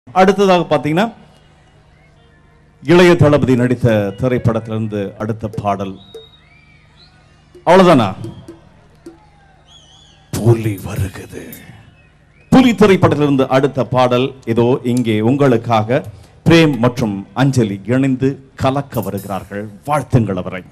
அடுத்ததாக பார்த்தீங்கன்னா இளைய தளபதி நடித்த திரைப்படத்திலிருந்து அடுத்த பாடல் அவ்வளவுதானா புலி வருகுது புலி திரைப்படத்திலிருந்து அடுத்த பாடல் இதோ இங்கே உங்களுக்காக பிரேம் மற்றும் அஞ்சலி இணைந்து கலக்க வருகிறார்கள் வாழ்த்துங்கள் அவரை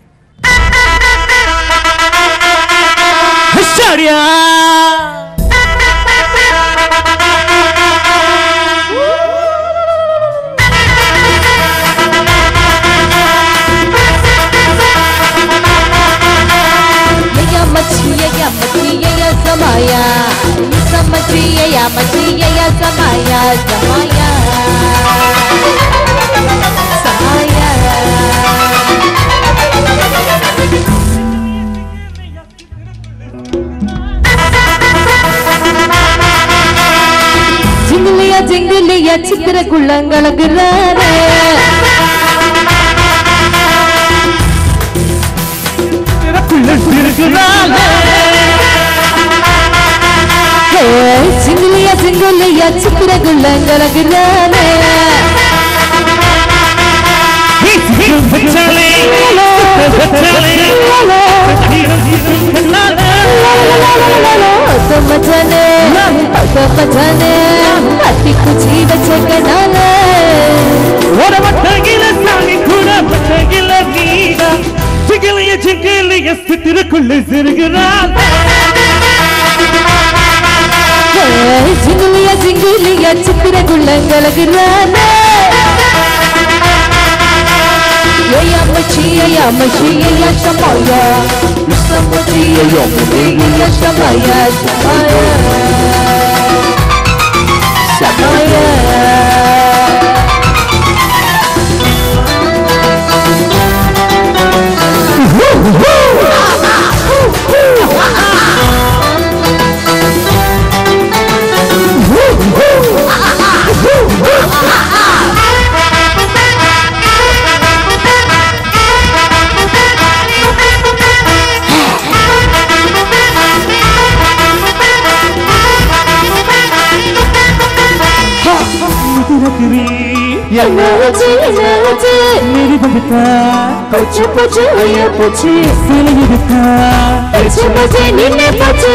Я мочи, я мочи, я самая. Не самочи, я мочи, я самая, самая. ஜிங்கிலியா ஜிங்கிலியா சித்திர குள்ளங்களகுறாரே சிங்கிலியா சிங்கிலியா சித்திர குள்ளங்களகுறாரே மச்சானே மச்சானே அத்தி குச்சி வச்சக்கனால திருக்குள்ள சிறுகிறாள் ஜிங்கிலியா ஜிங்கிலியா சித்திர குள்ளங்களகுறாரே ஏயா மச்சி ஏயா மச்சி ஏயா சமாயா சமச்சி ஏயா மச்சி ஏயா சமாயா சமாயா சமாயா என்னாச்சு என்னாச்சு போச்சு போச்சு ஐயா போச்சு போச்சு போச்சு நின்ன போச்சு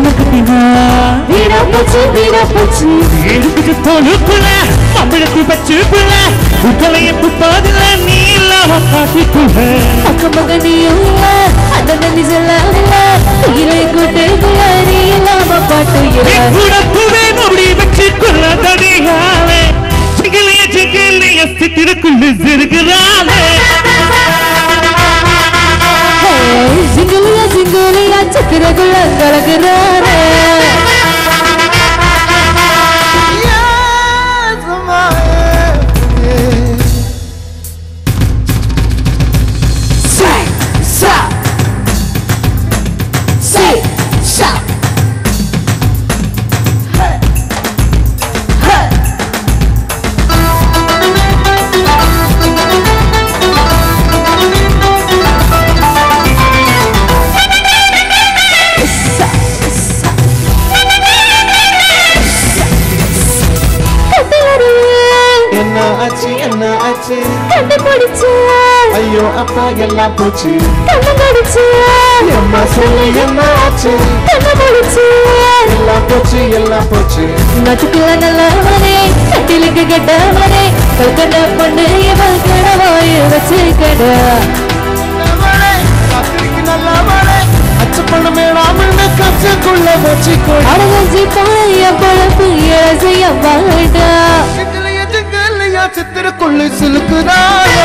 வீணா போச்சு வீணா போச்சு எடுத்துட்டு தொழுக்குள்ள தமிழத்து பச்சுக்குள்ள உக்களைய புப்பாதுல நீ இல்லாம காட்டிக்குள்ள அக்க மகனியும் அந்த நன்றி சொல்லாம இலை கூட்டுக்குள்ள நீ இல்லாம பாட்டு இல்லை கூட புவே அப்படி வச்சுக்குள்ள தடிகாலே சிங்கிலிய சிங்கிலிய சித்திரக்குள்ள சிறுகிறாளே சிங்குலியா சிங்குலியா சக்கரகுள்ள கலகுறாரே என்ன ஆச்சு என்ன ஆச்சு கண்டுபிடிச்சு ஐயோ அப்பா எல்லாம் போச்சு கண்டுபிடிச்சு அம்மா சொல்லு என்ன ஆச்சு கண்டுபிடிச்சு எல்லாம் போச்சு எல்லாம் போச்சு நட்டுக்குள்ள நல்லவனே கட்டிலுக்கு கெட்டவனே கல்கண்ட பொண்ணு இவள் கடவாய வச்சு கட அச்சு பண்ண மேடாமல் கச்சுக்குள்ள வச்சுக்கோ அடவஞ்சி பாய பொழப்பு இழசைய வாடா சிக்கலையா சிக்கலையா சித்திரக்குள்ள சிலுக்குறாங்க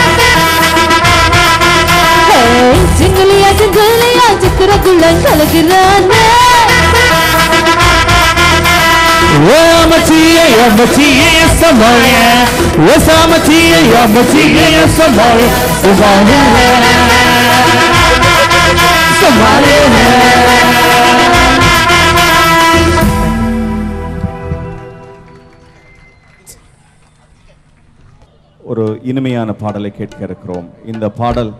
சிங்குலியா சிங்குலியா சித்திரக்குள்ள கலகுறானே ஓ அமச்சியே அமச்சியே சமாய ஓ சாமச்சியே அமச்சியே சமாய சமாய சமாய ஒரு இனிமையான பாடலை கேட்க இருக்கிறோம் இந்த பாடல்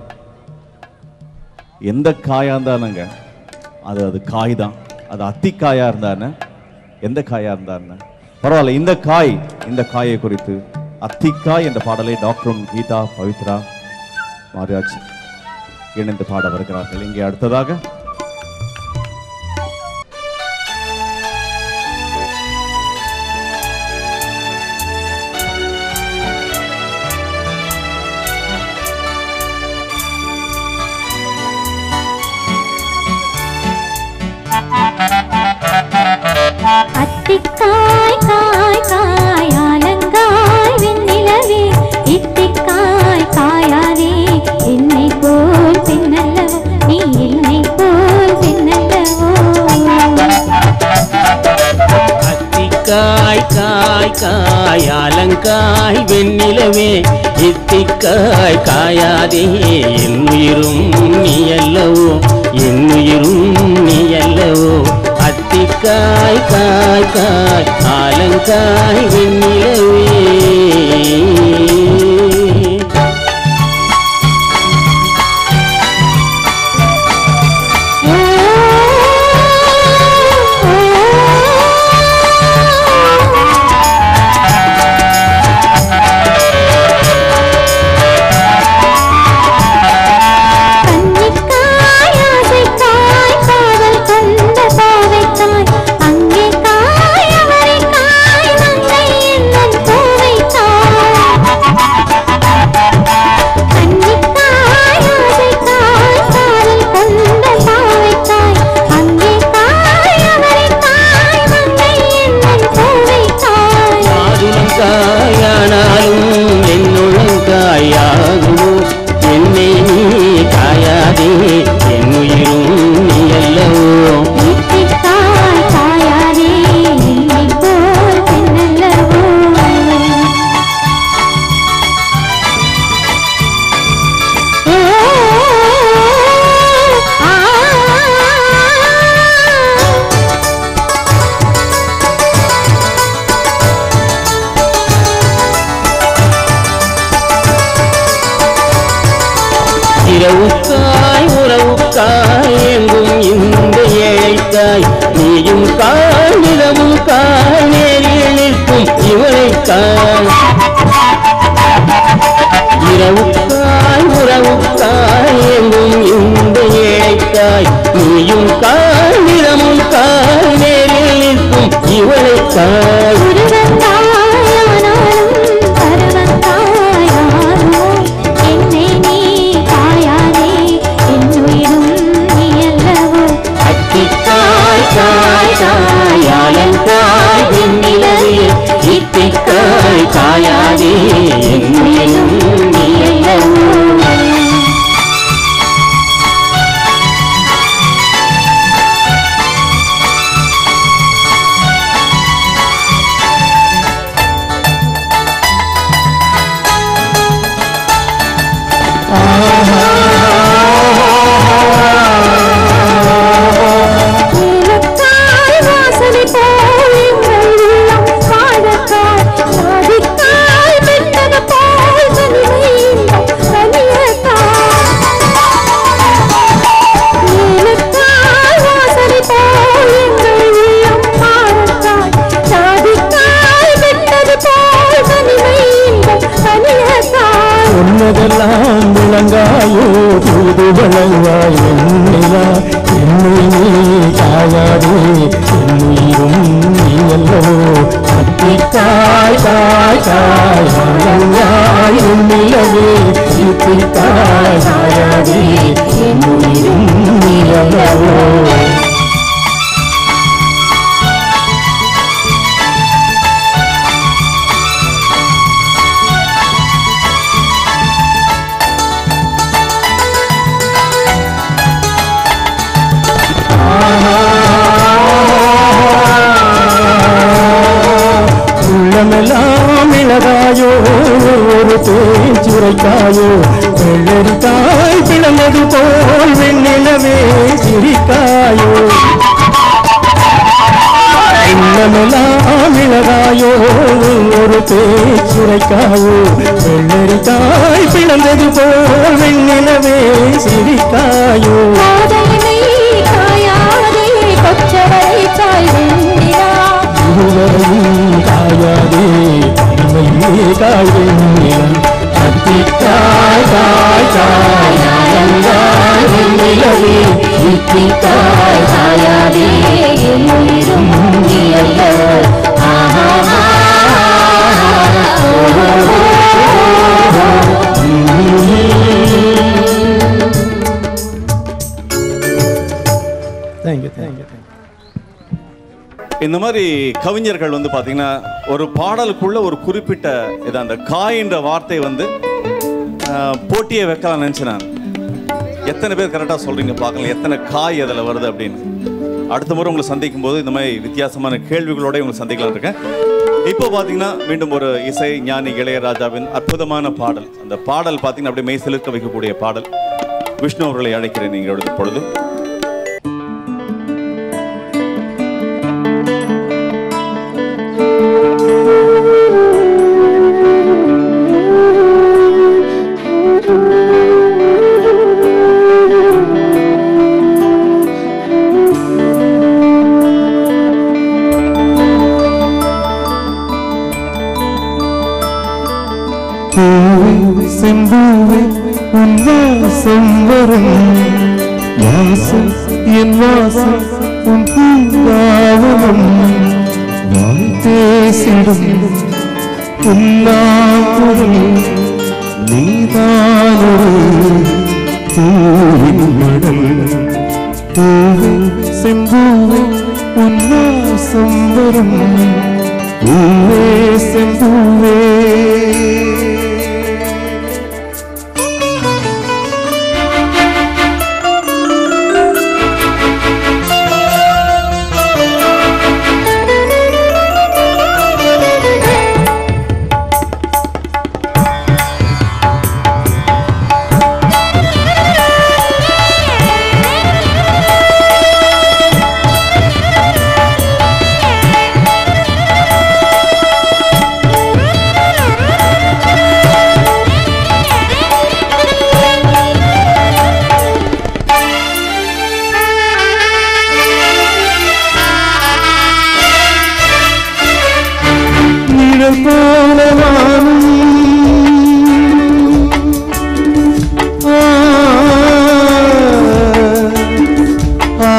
எந்த காயா இருந்தானுங்க அது அது காய் தான் அது அத்திக்காயா இருந்தானே எந்த காயா இருந்தானே பரவாயில்ல இந்த காய் இந்த காயை குறித்து அத்திக்காய் என்ற பாடலை டாக்டரும் கீதா பவித்ரா மாரியாஜ் இணைந்து பாட வருகிறார்கள் இங்கே அடுத்ததாக அத்திக்காய் காய் காய் ஆலங்காய் வெண்ணிலவே இத்திக்காய் காயாதே என்னை போல் பின்னல்லவோ நீ என்னை போல் பின்னல்லவோ அத்திக்காய் காய் காய் அலங்காய் வெண்ணிலவே இத்திக்காய் காயாதே என் உயிரும் நீ அல்லவோ என் உயிரும் நீ அல்லவோ அத்திக்காய் காய் காய் அலங்காய் வெண்ணிலவே கன்னிக்காய் ஆசைக்காய் காதல் கொண்ட பாவைக்காய் அங்கே காய் அவரைக்காய் மங்கை என்னன் பூவைக்காய் கன்னிக்காய் ஆசைக்காய் காதல் கொண்ட பாவைக்காய் அங்கே காய் அவரைக்காய் மங்கை என்னன் பூவைக்காய் மாதுளங்காயானாலும் என்னுழங்காயாகுமோ என்னை நீ காயாதே என் உயிரும் நீ அல்லவோ இத்திக்காய் காயாதே என்னை போல் பின்னல்லவோ இரவுக்காய் உறவுக்காய் எங்கும் இந்த ஏழைக்காய் நீயும் காய் நிலவும் காய் நேரில் நிற்கும் இவளைக்காய் இரவுக்காய் உறவுக்காய் எங்கும் இந்த ஏழைக்காய் நீயும் காய் நிலமும் காய் நேரில் நிற்கும் இவளைக்காய் உருவந்தாயானாலும் பருவந்தாயாகுமோ என்னை நீ காயாதே என் உயிரும் நீ அல்லவோ அத்திக்காய் காய் காய் அலங்காய் வெண்ணிலவே இத்திக்காய் காயாதே என் உயிரும் நீ அல்லவோ ஏலக்காய் வாசனை போல் எங்கள் உள்ளம் வாழக்காய் சாதிக்காய் மென்னது போல் தனிமை இன்பம் கனியக்காய் ஏலக்காய் வாசனை போல் எங்கள் உள்ளம் வாழக்காய் சாதிக்காய் மென்னது போல் தனிமை இன்பம் கனியக்காய் சொன்னதெல்லாம் விளங்காயோ தூது வழங்காய் வெண்ணிலா என்னை நீ காயாதே என் உயிரும் நீ அல்லவோ அத்திக்காய் காய் காய் வழங்காய் வெண்ணிலவே இத்திக்காய் காயாதே என் உயிரும் நீ அல்லவோ உள்ளமெல்லாம் இழகாயோ ஒரு தேன் சுரைக்காயோ வெள்ளரிக்காய் பிளந்தது போல் வெண்ணிலவே சிரிக்காயோ உள்ளமெல்லாம் இழகாயோ ஒரு தேன் சுரைக்காயோ வெள்ளரிக்காய் பிளந்தது போல் வெண்ணிலவே சிரிக்காயோ காதலினை காயாதே கொச்சவரை தாய் வெண்ணிலா இருவரையும் காயாதே மல்லிகை காய் வெண்ணிலம் அத்திக்காய் காய் காய் அலங்காய் வெண்ணிலவே இத்திக்காய் காயாதே என் உயிரும் நீ அல்லவோ ஆஹா தேங்க்யூ தேங்க்யூ தேங்க்யூ இந்த மாதிரி கவிஞர்கள் வந்து பாத்தீங்கன்னா ஒரு பாடலுக்குள்ள ஒரு குறிப்பிட்ட இது அந்த காயின்ற வார்த்தை வந்து ஆஹ், போட்டியை வைக்கலாம் நினைச்சேன் நான் எத்தனை பேர் கரெக்டாக சொல்றீங்க பார்க்கலாம் எத்தனை காய் அதில் வருது அப்படின்னு அடுத்த முறை உங்களை சந்திக்கும் போது இந்த மாதிரி வித்தியாசமான கேள்விகளோட உங்களை சந்திக்கலாம் இருக்கேன் இப்போ பார்த்தீங்கன்னா மீண்டும் ஒரு இசை ஞானி இளையராஜாவின் அற்புதமான பாடல் அந்த பாடல் பார்த்தீங்கன்னா அப்படியே மெய் சிலிர்க்க வைக்கக்கூடிய பாடல் விஷ்ணு அவர்களை அழைக்கிறேன் நீங்கள் பொழுது பூவே செம்பூவே உன் வாசம் வரும் வாசம் என் வாசம் உன் பூங்காவனம் வாய் பேசிடும் புல்லாங்குழல் நீதானொரு பூவின் மடல் பூவே செம்பூவே உன் வாசம் வரும் பூவே செம்பூவே நிழல் போல வானும் ஆ, ஆ,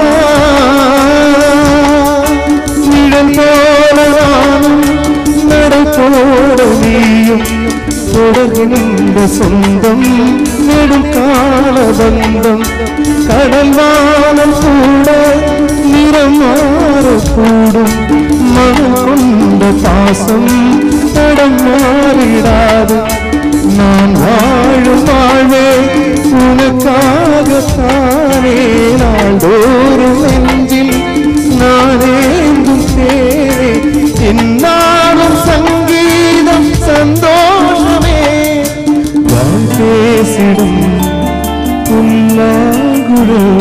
நிழல் போல வானும் நடை போட நீயும் தொடர்கின்ற சொந்தம் நெடும் கால பந்தம் கடல் வானம் கூட நிறம் மாறக்கூடும் மனம் கொண்ட பாசம் தடம் மாறிடாது நான் வாழும் வாழ்வே உனக்காகத்தானே நாள்தோறும் நெஞ்சில் நானேந்தும் தேரே என்னாலும் சங்கீதம் சந்தோஷமே நான் பேசிடும் புல்லாங்குழல்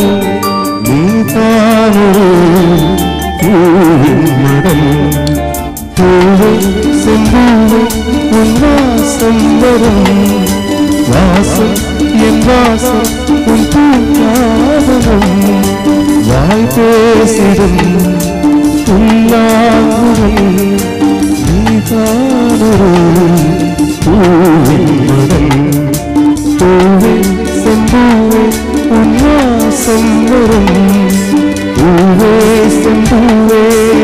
நீதானோ பூவின் மடல் பூவே செம்பூவே உன் வாசம் வரும் வாசம் என் வாசம் உன் பூங்காவனம் வாய் பேசிடும் புல்லாங்குழல் நீதானோ பூவின் மடல் பூவே செம்பூவே உன்வாசம் வரும் பூவே செம்பூவே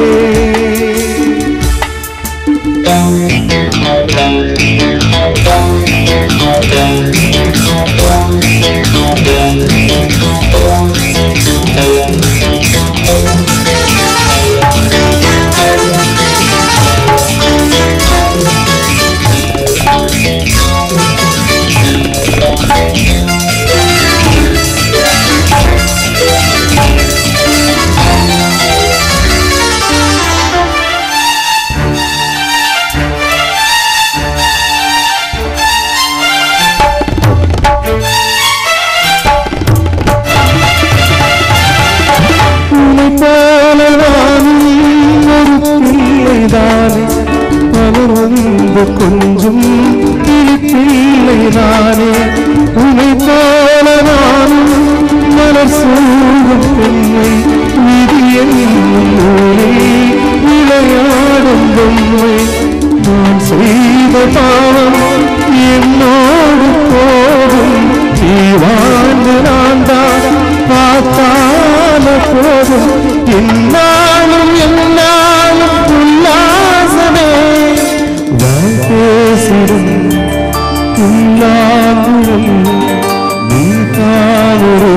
உன்னை போல நானும் ஒரு பிள்ளைதானே அவர் வந்து கொஞ்சம் பிள்ளைதானே உன்னை போல நானும் மலர் சூழும் பெண்ணை விதி என்னும் நூலில் விளையாடும் உம்மை நான் செய்த பாவம் என்னோடு போதும் நீ வாழ்ந்து நான் தான் பார்த்தால போதும் என்னாலும் என்னாலும் உல்லாசமே வாழ் பேசிடும் உல்லாகுரம் நீ காவலே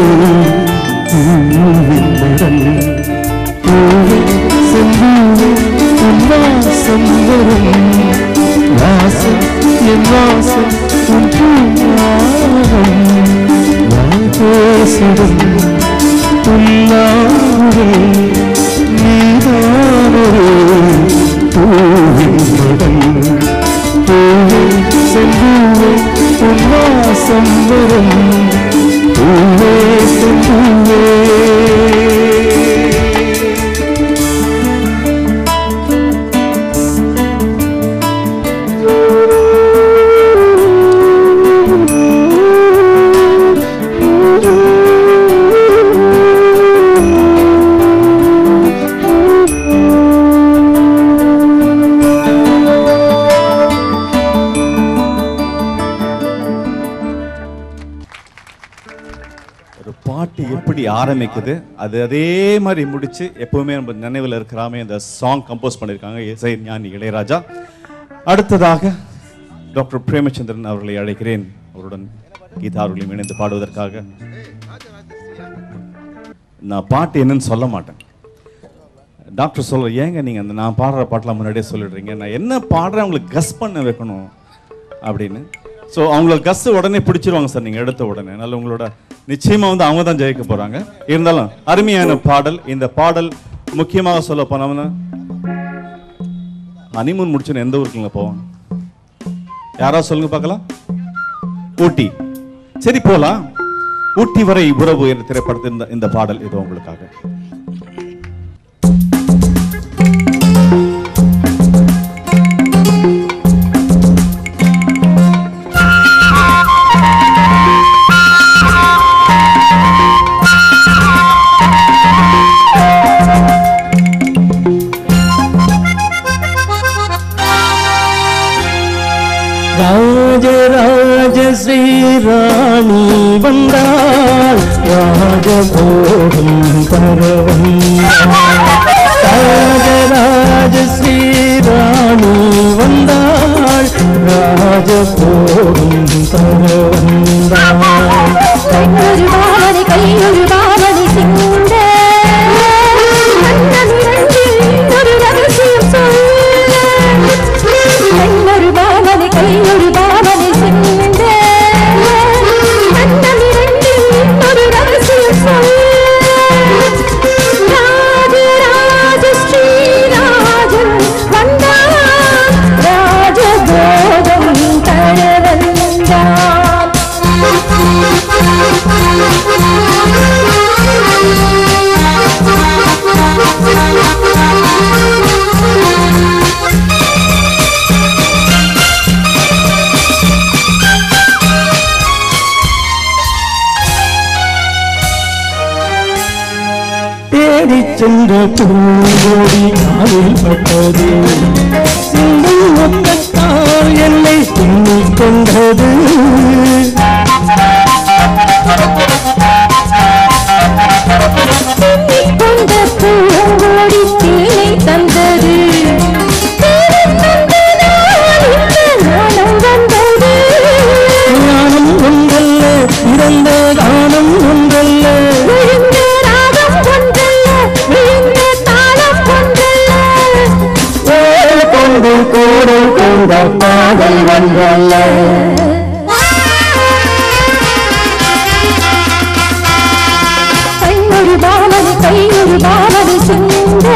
உன்னிடம் பூவே செந்தூவே உல்லாசம் வரும் வாசம் என் வாசம் உன் பூவாரம் நான் பேசிடும் உல்லாகுவே நீதானொரு பூவின் மகன் பூவே செந்தூவே உல்லாசம் வரும் பூவே செந்தூவே ஒரு பாட்டு எப்படி ஆரம்பிக்குது அது அதே மாதிரி முடிச்சு எப்பவுமே நம்ம நினைவில் இருக்கிறாமே இந்த சாங் கம்போஸ் பண்ணியிருக்காங்க இசை ஞானி இளையராஜா அடுத்ததாக டாக்டர் பிரேமச்சந்திரன் அவர்களை அழைக்கிறேன் அவருடன் கீதா அவர்களையும் இணைந்து பாடுவதற்காக நான் பாட்டு என்னன்னு சொல்ல மாட்டேன் டாக்டர் சொல்ல ஏங்க நீங்க அந்த நான் பாடுற பாட்டெலாம் முன்னாடியே சொல்லிடுறீங்க நான் என்ன பாடுறேன் அவங்களுக்கு கஸ் பண்ண வைக்கணும் அப்படின்னு ஸோ அவங்கள கஸ் உடனே பிடிச்சிருவாங்க சார் நீங்கள் எடுத்த உடனே அதனால உங்களோட நிச்சயமாக வந்து அவங்க தான் ஜெயிக்க போகிறாங்க இருந்தாலும் அருமையான பாடல் இந்த பாடல் முக்கியமாக சொல்ல போனோம்னா ஹனிமூன் முடிச்சுன்னு எந்த ஊருக்குங்க போவாங்க யாராவது சொல்லுங்க பார்க்கலாம் ஊட்டி சரி போலாம் ஊட்டி வரை உறவு என்ற திரைப்படத்தில் இந்த இந்த பாடல் இது உங்களுக்காக ராஜராஜ ஸ்ரீராணி வந்தாள் ராஜபோகம் தர வந்தாள் ராஜராஜ ஸ்ரீராணி வந்தாள் ராஜபோகம் தர வந்தாள் கையொரு பாவனை கையொரு பாவனை சிந்த கண்ணமிரண்டில் ஒரு ரகசியம் சொல்ல கையொரு பாவனை கையொரு பாவனை சிந்த கண்ணமிரண்டில் ஒரு ரகசியம் சொல்ல ராஜராஜ ஸ்ரீராஜன் வந்தான் ராஜபோகம் தர வந்தான் தேடிச் சென்ற பூங்கோடி காலில் பட்டது சிந்தும் மொத்தத்தால் என்னை பின்னிக் கொண்டது கொண்ட பூங்கோடி தேனை தந்தது தேனை தந்ததால் இந்த நாணம் வந்தது ஞானம் ஒன்றல்ல இறந்த கானம் ஒன்றல்ல விழுந்த ராகம் ஒன்றல்ல விழுந்த தாளம் ஒன்றல்ல ஓர் கொண்டு கோடை கொண்ட பாடல் ஒன்றல்ல கையொரு பாவனை கையொரு பாவனை சிந்த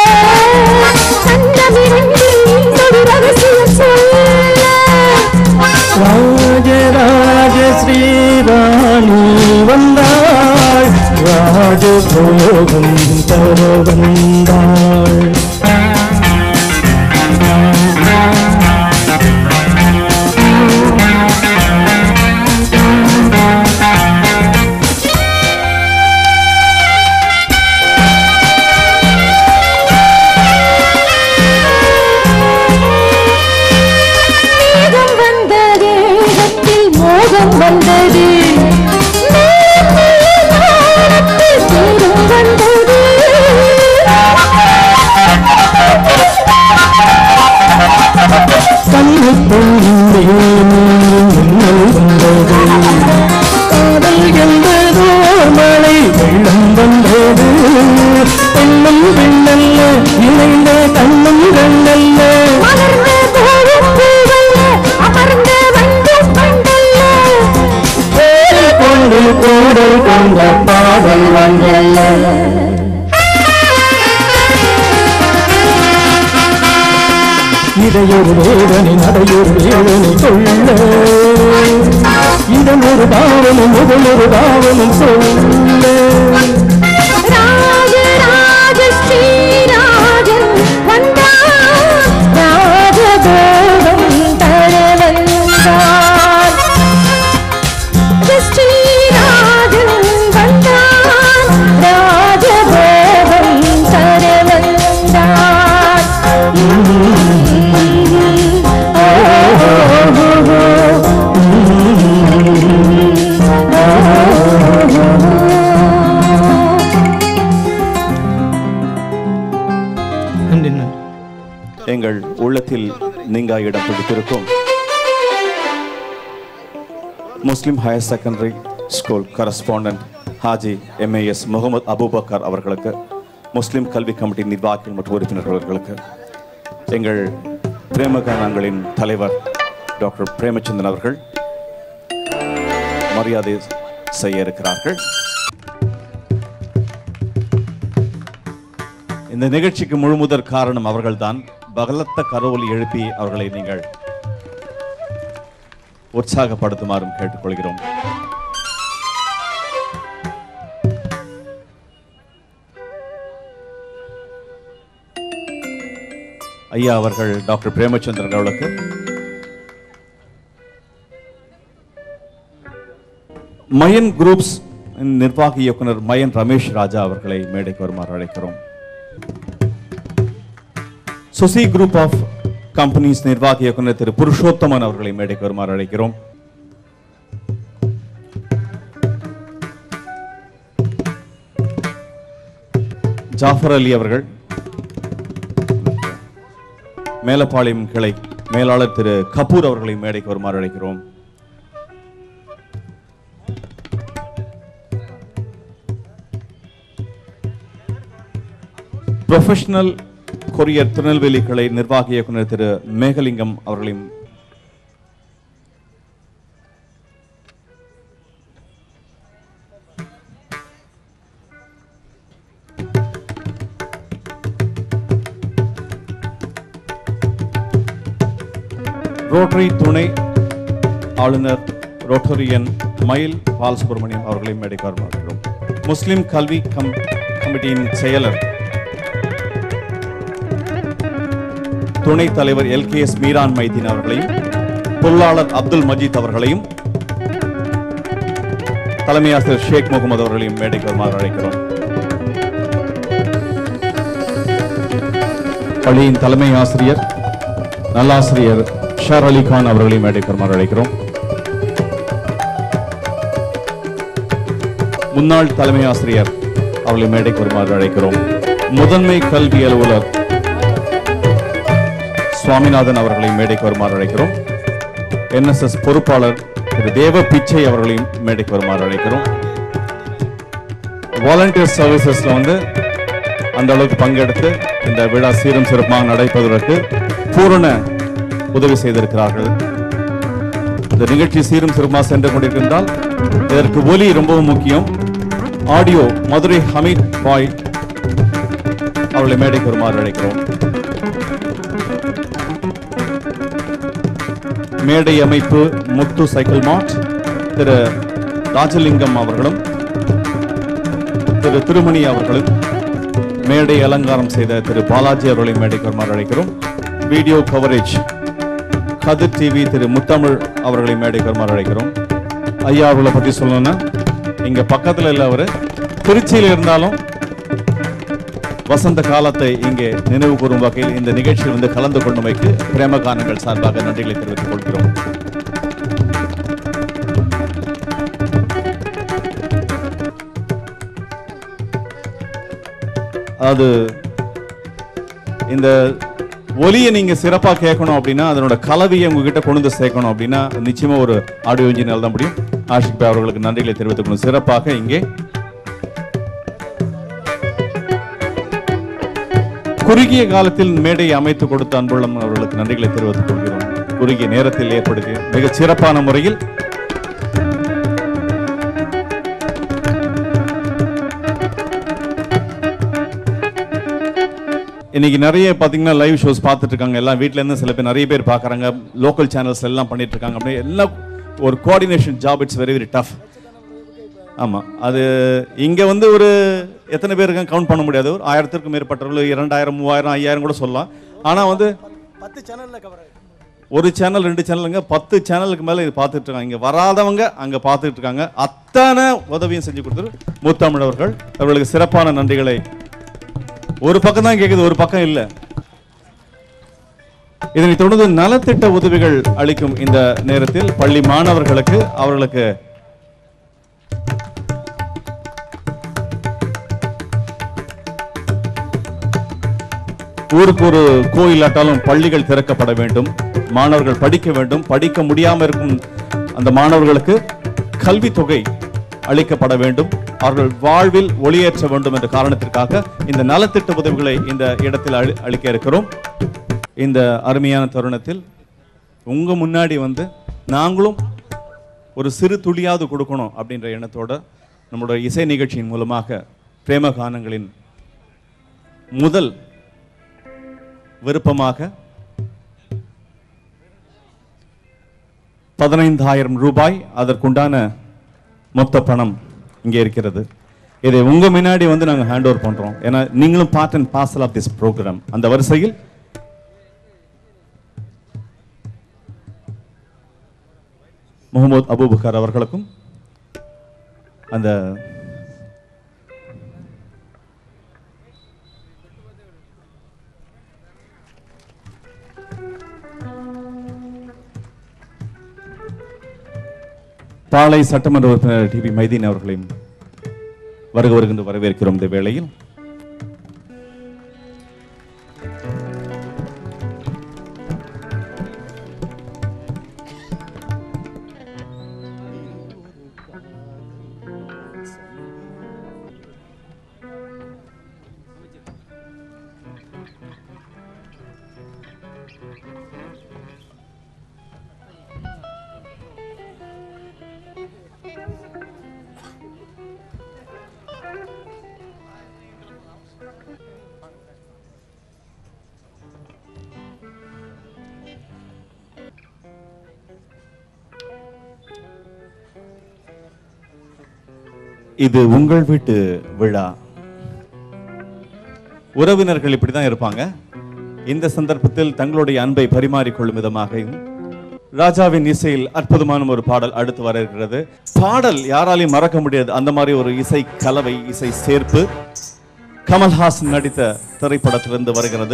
கண்ணமிரண்டில் ஒரு ரகசியம் சொல்ல ராஜராஜ ஸ்ரீராணி வந்தாள் ராஜபோகம் தர வந்தாள் ராஜராஜ கோபம் வந்தது நேரத்தில் தூரம் வந்தது கண்ணுக்குள் மின்னல் வந்தது காதல் என்பதோ மழை வெள்ளம் வந்தது பெண்ணும் பெண்ணல்ல இணைந்த கண்ணும் கண்ணல்ல மலர்ந்த கோபம் பூவல்ல அமர்ந்த வண்டும் பண்டல்ல கொண்டு கூடல் கொண்ட பாடல் வந்தல்ல இதையொரு வேதனை நடையொரு வேதனை கொள்ள இதன் ஒரு பாவமும் முதல் ஒரு பாவமும் சொல்ல ராஜராஜ ஸ்ரீராஜன் வந்தான் ராஜபோகம் தர வந்தான் ஸ்ரீராஜன் வந்தான் ராஜபோகம் தர வந்தான் நன்றி நன்றி எங்கள் உள்ளத்தில் நீங்கா இடம் பிடித்திருக்கும் Muslim higher secondary school correspondent Haji M A S Mohammed Abubakar அவர்களுக்கு முஸ்லிம் கல்வி கமிட்டி நிர்வாகிகள் மற்றும் உறுப்பினர்களுக்கு எங்கள் பிரேமகானங்களின் தலைவர் டாக்டர் பிரேமச்சந்திரன் அவர்கள் மரியாதை செய்ய இருக்கிறார்கள் இந்த நிகழ்ச்சிக்கு முழுமுதற் காரணம் அவர்கள்தான் பகலத்த கரவொலி எழுப்பி அவர்களை நீங்கள் உற்சாகப்படுத்துமாறும் கேட்டுக்கொள்கிறோம் ஐயா அவர்கள் டாக்டர் பிரேமச்சந்திரன் அவர்களுக்கு மயன் குரூப்ஸ் நிர்வாக இயக்குனர் மயன் ரமேஷ் ராஜா அவர்களை மேடைக்கு வருமாறு அழைக்கிறோம் சுசி குரூப் ஆஃப் கம்பெனிஸ் நிர்வாக இயக்குனர் திரு புருஷோத்தமன் அவர்களை மேடைக்கு வருமாறு அழைக்கிறோம் ஜாஃபர் அலி அவர்கள் மேலப்பாளையம் கிளை மேலாளர் திரு கபூர் அவர்களை மேடைக்கு வருமாறு அழைக்கிறோம் ப்ரொஃபஷனல் கொரியர் திருநெல்வேலி கிளை நிர்வாக இயக்குனர் திரு மேகலிங்கம் அவர்களையும் ரோட்டரி துணை ஆளுநர் ரோட்டரியன் மயில் பாலசுப்ரமணியம் அவர்களையும் மேடைக்கு வரமாறுகிறோம் முஸ்லிம் கல்வி கம் கமிட்டியின் செயலர் துணைத் தலைவர் L K S Meeran Maideen அவர்களையும் பொருளாளர் அப்துல் மஜீத் அவர்களையும் தலைமை ஆசிரியர் ஷேக் முகமது அவர்களையும் மேடைக்கு வருமாறு அழைக்கிறோம் பள்ளியின் தலைமை ஆசிரியர் நல்லாசிரியர் ஷார் அலி கான் அவர்களையும் மேடைக்கு வருமாறு அழைக்கிறோம் முன்னாள் தலைமை ஆசிரியர் அவர்களை மேடைக்கு வருமாறு அழைக்கிறோம் முதன்மை கல்வி அலுவலர் சுவாமிநாதன் அவர்களை மேடைக்கு வருமாறு அழைக்கிறோம் என்எஸ்எஸ் பொறுப்பாளர் திரு தேவ பிச்சை அவர்களையும் மேடைக்கு வருமாறு அழைக்கிறோம் வாலண்டியர் சர்வீசஸ்ல வந்து அந்த அளவுக்கு பங்கெடுத்து இந்த விழா சீரும் சிறப்பாக நடைபெறுவதற்கு பூரண உதவி செய்திருக்கிறார்கள் இந்த நிகழ்ச்சி சீரும் சிறப்பாக சென்று கொண்டிருக்கின்றால் இதற்கு ஒலி ரொம்பவும் முக்கியம் ஆடியோ மதுரை ஹமீத் பாய் அவர்களை மேடைக்கு வருமாறு அழைக்கிறோம் மேடை அமைப்பு முத்து சைக்கிள் மார்ட் திரு ராஜலிங்கம் அவர்களும் திரு திருமணி அவர்களும் மேடை அலங்காரம் செய்த திரு பாலாஜி அவர்களை மேடைக்கு வருமாறு அழைக்கிறோம் video coverage Kathir TV Thiru Muthamizh அவர்களை மேடைக்கு வருமாறு அழைக்கிறோம் ஐயா அவர்களை பத்தி சொல்லணும்னா இங்க பக்கத்துல இல்ல அவரு திருச்சியில் இருந்தாலும் வசந்த காலத்தை இங்கே நினைவு கூறும் வகையில் இந்த நிகழ்ச்சியில் வந்து கலந்து கொண்டமைக்கு பிரேமகானங்கள் சார்பாக நன்றிகளை தெரிவித்துக் கொள்கிறோம் அது இந்த ஒலியை நீங்க சிறப்பா கேட்கணும் அப்படின்னா அதனோட கலவையை உங்ககிட்ட கொண்டு வந்து சேர்க்கணும் அப்படின்னா நிச்சயமா ஒரு ஆடியோ இன்ஜினியர் தான் முடியும் ஆஷிக் பாய் அவர்களுக்கு நன்றிகளை தெரிவித்துக்கணும் சிறப்பாக இங்கே குறுகிய காலத்தில் மேடையை அமைத்து கொடுத்த அன்புள்ளம் அவர்களுக்கு நன்றிகளை தெரிவித்துக் கொள்கிறோம் குறுகிய நேரத்தில் ஏற்படுத்திய மிகச் சிறப்பான முறையில் இன்னைக்கு நிறைய பாத்தீங்கன்னா லைவ் ஷோஸ் பார்த்துட்டு இருக்காங்க எல்லாம் வீட்ல இருந்து சில பேர் நிறைய பேர் பார்க்கறாங்க லோக்கல் சேனல்ஸ் எல்லாம் பண்ணிட்டு இருக்காங்க அப்படியே எல்லாம் ஒரு coordination job it's very very tough ஆமா அது இங்க வந்து ஒரு எத்தனை பேர் இருக்காங்க கவுண்ட் பண்ண முடியாது ஒரு ஆயிரத்திற்கும் மேற்பட்டவர்கள் இரண்டாயிரம் மூவாயிரம் ஐயாயிரம் கூட சொல்லலாம் ஆனா வந்து பத்து சேனல்ல கவர் ஆயிடும் ஒரு சேனல் ரெண்டு சேனலுங்க பத்து சேனலுக்கு மேல இது பார்த்துட்டு இருக்காங்க இங்க வராதவங்க அங்க பார்த்துட்டு இருக்காங்க அத்தனை உதவியும் செஞ்சு கொடுத்துரு முத்தமிழ் அவர்கள் அவர்களுக்கு சிறப்பான நன்றிகளை ஒரு பக்கம் தான் கேக்குது ஒரு பக்கம் இல்ல இதனை தொடர்ந்து நலத்திட்ட உதவிகள் அளிக்கும் இந்த நேரத்தில் பள்ளி மாணவர்களுக்கு அவர்களுக்கு ஊருக்கு ஒரு கோயில் ஆட்டாலும் பள்ளிகள் திறக்கப்பட வேண்டும் மாணவர்கள் படிக்க வேண்டும் படிக்க முடியாம இருக்கும் அந்த மாணவர்களுக்கு கல்வி தொகை அளிக்கப்பட வேண்டும் அவர்கள் வாழ்வில் ஒளியேற்ற வேண்டும் என்ற காரணத்திற்காக இந்த நலத்திட்ட உதவிகளை இந்த இடத்தில் அளி- அளிக்க இருக்கிறோம் இந்த அருமையான தருணத்தில் உங்க முன்னாடி வந்து நாங்களும் ஒரு சிறு துளியாவது கொடுக்கணும் அப்படின்ற எண்ணத்தோட நம்முடைய இசை நிகழ்ச்சியின் மூலமாக பிரேம கானங்களின் முதல் விருப்பமாக பதினைந்தாயிரம் ரூபாய் அதற்குண்டான மொத்த பணம் இங்கே இருக்கிறது இதை உங்க முன்னாடி வந்து நாங்க ஹேண்ட் ஓவர் பண்றோம் ஏன்னா நீங்களும் part and parcel of this programme அந்த வரிசையில் முகமது அபூபக்கர் அவர்களுக்கும் அந்த பாளை சட்டமன்ற உறுப்பினர் டிவி மைதீன் அவர்களையும் வருக வருகின்ற வரவேற்கிறோம் இந்த வேளையில் இது உங்கள் வீட்டு விழா உறவினர்கள் இப்படிதான் இருப்பாங்க இந்த சந்தர்ப்பத்தில் தங்களுடைய அன்பை பரிமாறிக்கொள்ளும் விதமாகவும் ராஜாவின் இசையில் அற்புதமான ஒரு பாடல் அடுத்து வர இருக்கிறது பாடல் யாராலையும் மறக்க முடியாது அந்த மாதிரி ஒரு இசை கலவை இசை சேர்ப்பு கமல்ஹாசன் நடித்த திரைப்படத்திலிருந்து வருகிறது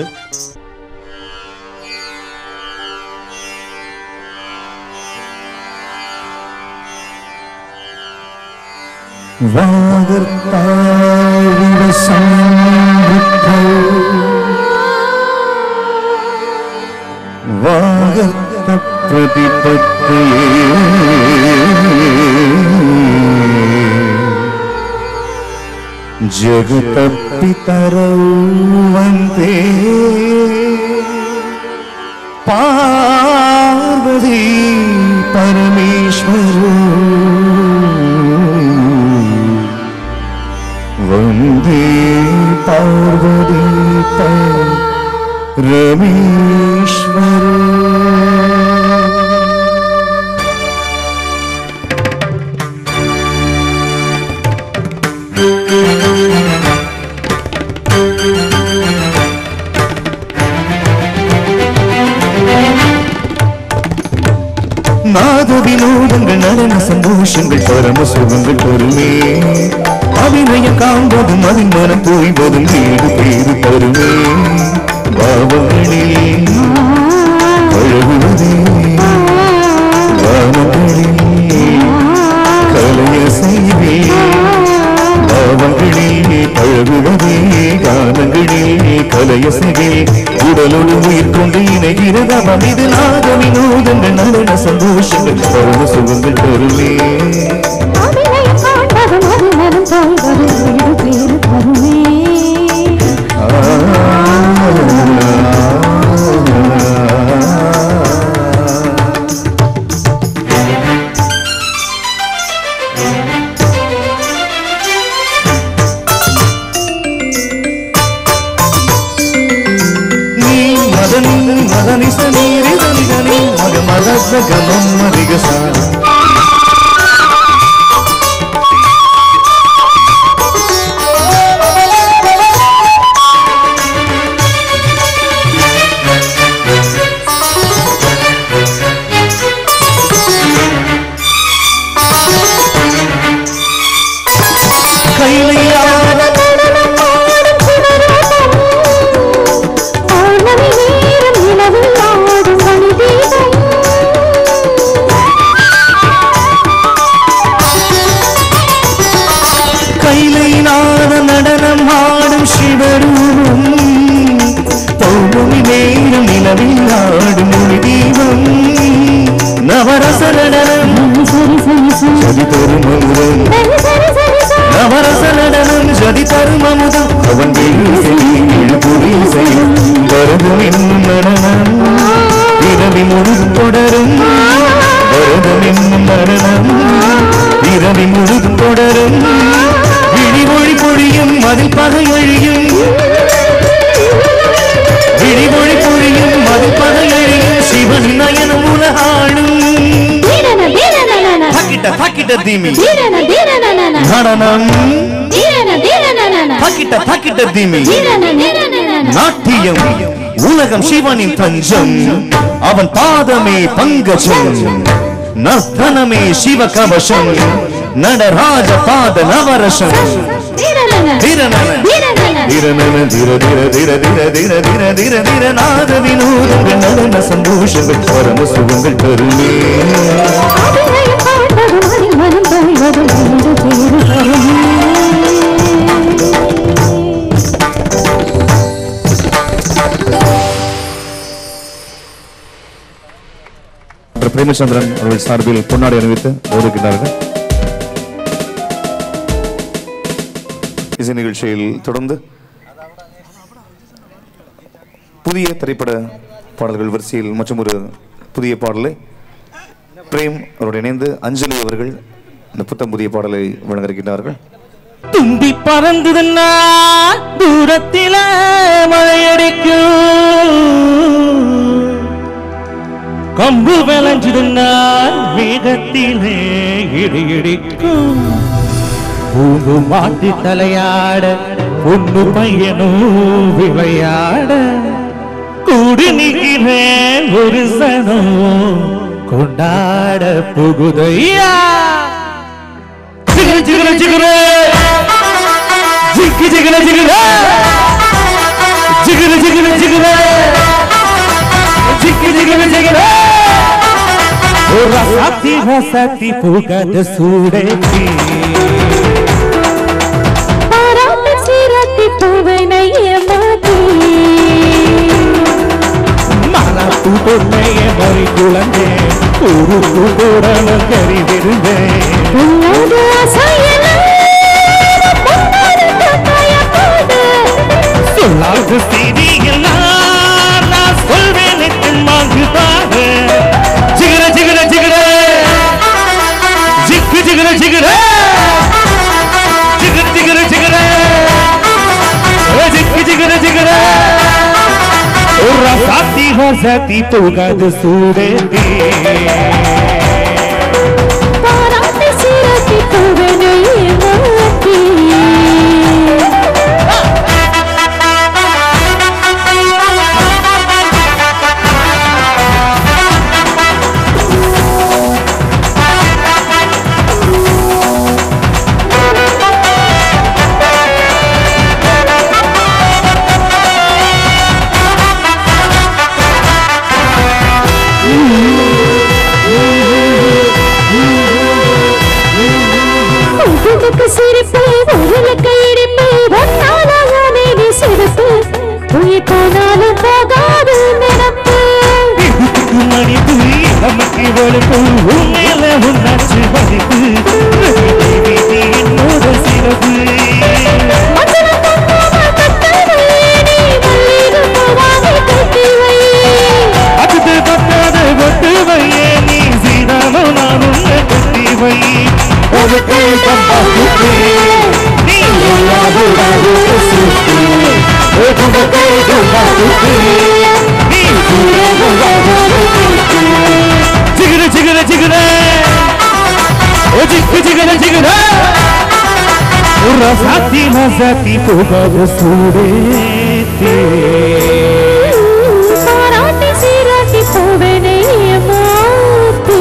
വാഗർത്താഴിവ സംവൃദ്ധൗ വാഗർത്ത ജഗത പിതരൗ വന്ദേ പാർവതി പരമേശ്വര वन्दे पार्वती रमेश्वर நாத வினோதங்கள் நலன சந்தோஷங்கள் பரம சுகங்கள் தருமே அபிநயம் காண்பதும் அதின் மனம் தோய்வதும் வீடு பேரு தருமே பாவங்களில் பழகுவதே வானங்களில் கலைய செய்வே பாவங்களில் பழகுவதே கான செய்கிறதவம் இது நாத வினோதங்கள் நடன சந்தோஷங்கள் பரம சுகங்கள் தருமே அபிநயம் காண்பதும் அபிநயம் தோல்வதும் வீடு பேரு தருமே நீ மதனி மதனி சனீரி தனிதனி மக மதச கமம் மதிகசா கைலையாத பௌர்ணமி நேரம் நிலவில் ஆடும் மணி தீபம் கைலை நாத நடனம் ஆடும் சிவரூபம் பௌர்ணமி நேரம் நிலவில் ஆடும் மொழி தீபம் நவரச நடனம் சரி சரி சரி சதி தரும் அமுதம் சரி சரி சரி சரி நவரச நடனம் சதி தரும் அமுதம் அவன் புரி செய்யும் பரதம் என்னும் நடனம் இரவி முழுதும் தொடரும் பரதம் என்னும் நடனம் இரவி முழுதும் தொடரும் விழிமொழி பொழியும் அதில் பகை அழியும் விழிமொழி பொழியும் அதில் பகை அழியும் சிவன் நயனம் உலகாடும் தீரன தீரன தக்கிட்ட தக்கிட்ட தீமி தீரன தீரன நடனம் தீரன தீரன தக்கிட்ட தக்கிட்ட தீமி தீரன தீரன நாட்டியம் உலகம் சிவனின் தஞ்சம் அவன் பாதமே பங்கஜம் நர்த்தனமே சிவ கவசம் நடராஜ பாத நவரசம் தீரன திரணன தீரன திரணன திர திர திர திர திர திர திர திர நாத வினோதங்கள் நடன சந்தோஷங்கள் பரம சுகங்கள் தருமே அபிநயம் காண்பதும் அதில் மனம் தோய்வதும் வீடு பேரு தருமே டாக்டர் பிரேமச்சந்திரன் அவர்கள் சார்பில் பொன்னாடை அணிவித்து போதிக்கிறார்கள் இசை நிகழ்ச்சியில் தொடர்ந்து புதிய திரைப்பட பாடல்கள் வரிசையில் மற்றும் ஒரு புதிய பாடலை பிரேம் அவரோடு இணைந்து அஞ்சலி அவர்கள் இந்த புத்தம் புதிய பாடலை வழங்க இருக்கின்றார்கள் தும்பி பறந்ததுன்னா தூரத்தில மழையடிக்கும் கம்பு விளைஞ்சதுன்னா வேகத்திலே இடி இடிக்கும் பூங்கு மாட்டி தலையாட பொண்ணு பையனும் விளையாட கூடி நிற்கிறேன் ஒரு சனம் கொண்டாட புகுதையா ஜிகிரு ஜிகிரு ஜிகிரு ஜிகி ஜிகிரு ஜிகிரு ஜிகிரு ஜிகிரு ஜிகிரு ஜிகி ஜிகிரு ஜிகிரு ரசாத்தி ரசாத்தி புகத சூடேத்தி பாராட்டு சீராட்டி பூவனை ஏமாத்தி மனப்பு பொன்னைய மறி குழந்தே ஒரு கூடலும் கறிவிருந்தேன் உன்னோடு அசையலாம் பொன்னாடு தப்பாய போது சொல்லாத செய்தி எல்லாம் நான் சொல்வேன் வாங்குதாரு ஜிகிர ஜிகிர ஜிகிர ஜிக்கு ஜிகிர ஜிகிர ஜிகிர ஜிகிர ஜிகிர ஜிக்கு ஜிகிர ஜிகிர ரசாத்தி ரசாத்தி போகாது சூடேத்தி பாராட்டு சீராட்டி பூவனை ஏமாத்தி ஆ நமக்கு ஒழுப்பு உண்மையில உன்னாச்சு மதிப்பு தேவி நீ என்னோட சிறப்பு அதுக்கு பத்தாத கொட்டு வையே நீ சீதானோ நான் உன்னை கொட்டி வை அதுக்கு பம்பா குத்து நீ எல்லாரும் சுத்து அதுக்கு பம்பா குத்து நீ ஜிகிர ஜிகிர ஜிகிர ஓ ஜிக்கு ஜிகிர ஜிகிர ரசாத்தி மசாத்தி போகாத சூடேத்தே பாராட்டி சீராட்டி போவேனே மாத்தி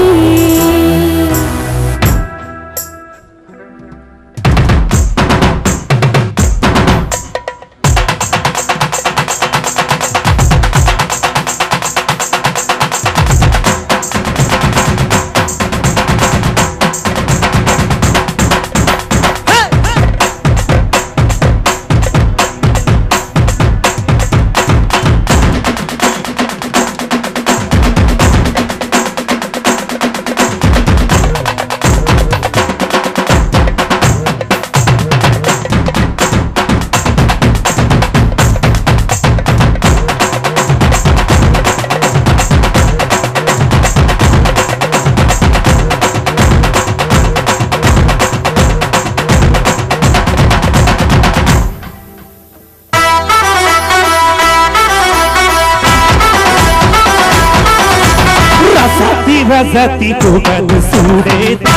ரசாத்தி ரசாத்தி போகாத சூடேத்தே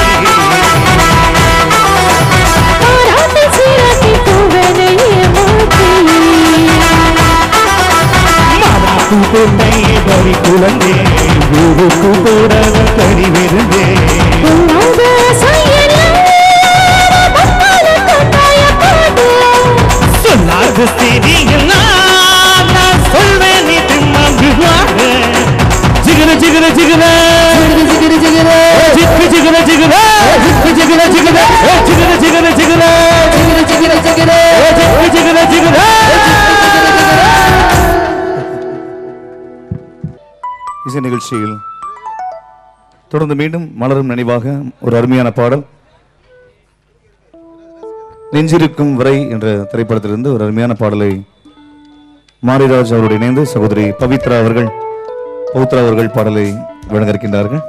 பாராட்டி சீராட்டி போவேனே மாத்தி மாமாக்கு பொண்ணை வரி குழந்தே ஊருக்கு போடாத கறி விருந்தே உன்னாத செய்யலாம் பப்பால கொட்டாய பாடு சொல்லாத செய்தியெல்லாம் நான் சொல்வேன் நீ திம்மாங்குவாக ஜிகர ஜிகர ஜிகர ஜிகர ஜிகர ஜிக்கு ஜிகர ஜிகர ஜிக்கு ஜிகர ஜிகர ஓ ஜிகர ஜிகர ஜிகர ஜிகர ஜிகர ஜிகர ஓ ஜிக்கு ஜிகர ஜிகர இசை நிகழ்ச்சியில் தொடர்ந்து மீண்டும் மலரும் நினைவாக ஒரு அருமையான பாடல் நெஞ்சிருக்கும் வரை என்ற திரைப்படத்திலிருந்து ஒரு அருமையான பாடலை மாரிராஜ் அவரோடு இணைந்து சகோதரி பவித்ரா அவர்கள் பௌத்ரா அவர்கள் பாடலை வழங்க இருக்கின்றார்கள்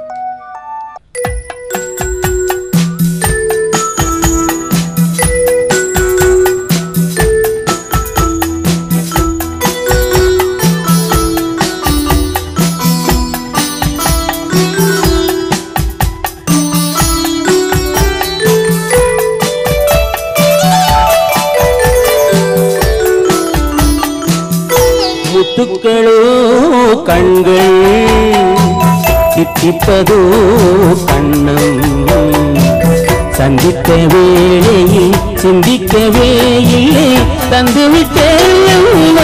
முத்துக்களோ கண்கள் தித்திப்பதோ கண்ணம் சந்தித்த வேளையில் சிந்திக்கவே இல்லை தந்துவிட்டேன்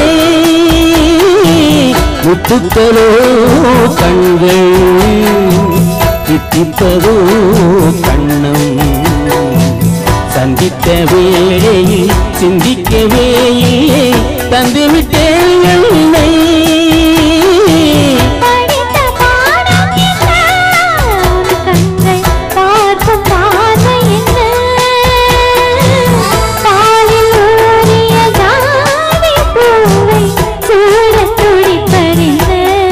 முத்துக்களோ கண்கள் தித்திப்பதோ கண்ணம் சந்தித்த வேளையில் சிந்திக்கவே இல்லை தந்துவிட்டேன் என்னை படித்த பாடம் என்ன கண்கள் பார்க்கும் பார்வை என்ன பாலில் ஊறிய ஜாதி பூவை சூழத் துடிப்பதென்ன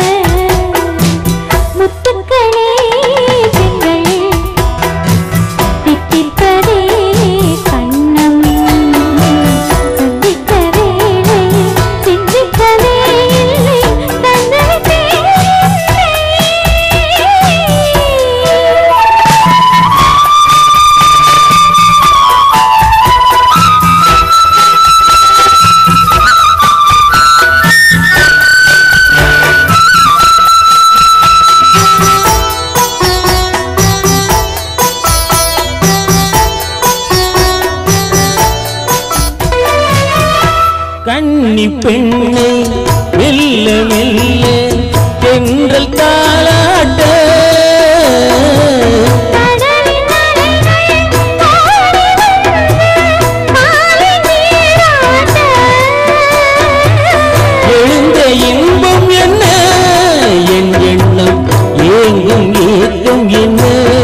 முத்துக்களே திங்கள் தித்திப்பதே கண்ணம் சந்திக்க வேளையில் சிந்திக்கவே இல்லை தந்துவிட்டேன் கன்னி பெண்ணை மெல்ல மெல்ல தென்றல் தாளாட்ட கடலின் அலைகள் பாடி வந்து மாலை நீராட்ட எழுந்த இன்பம் என்ன என் எண்ணம் ஏங்கும் ஏக்கம் என்ன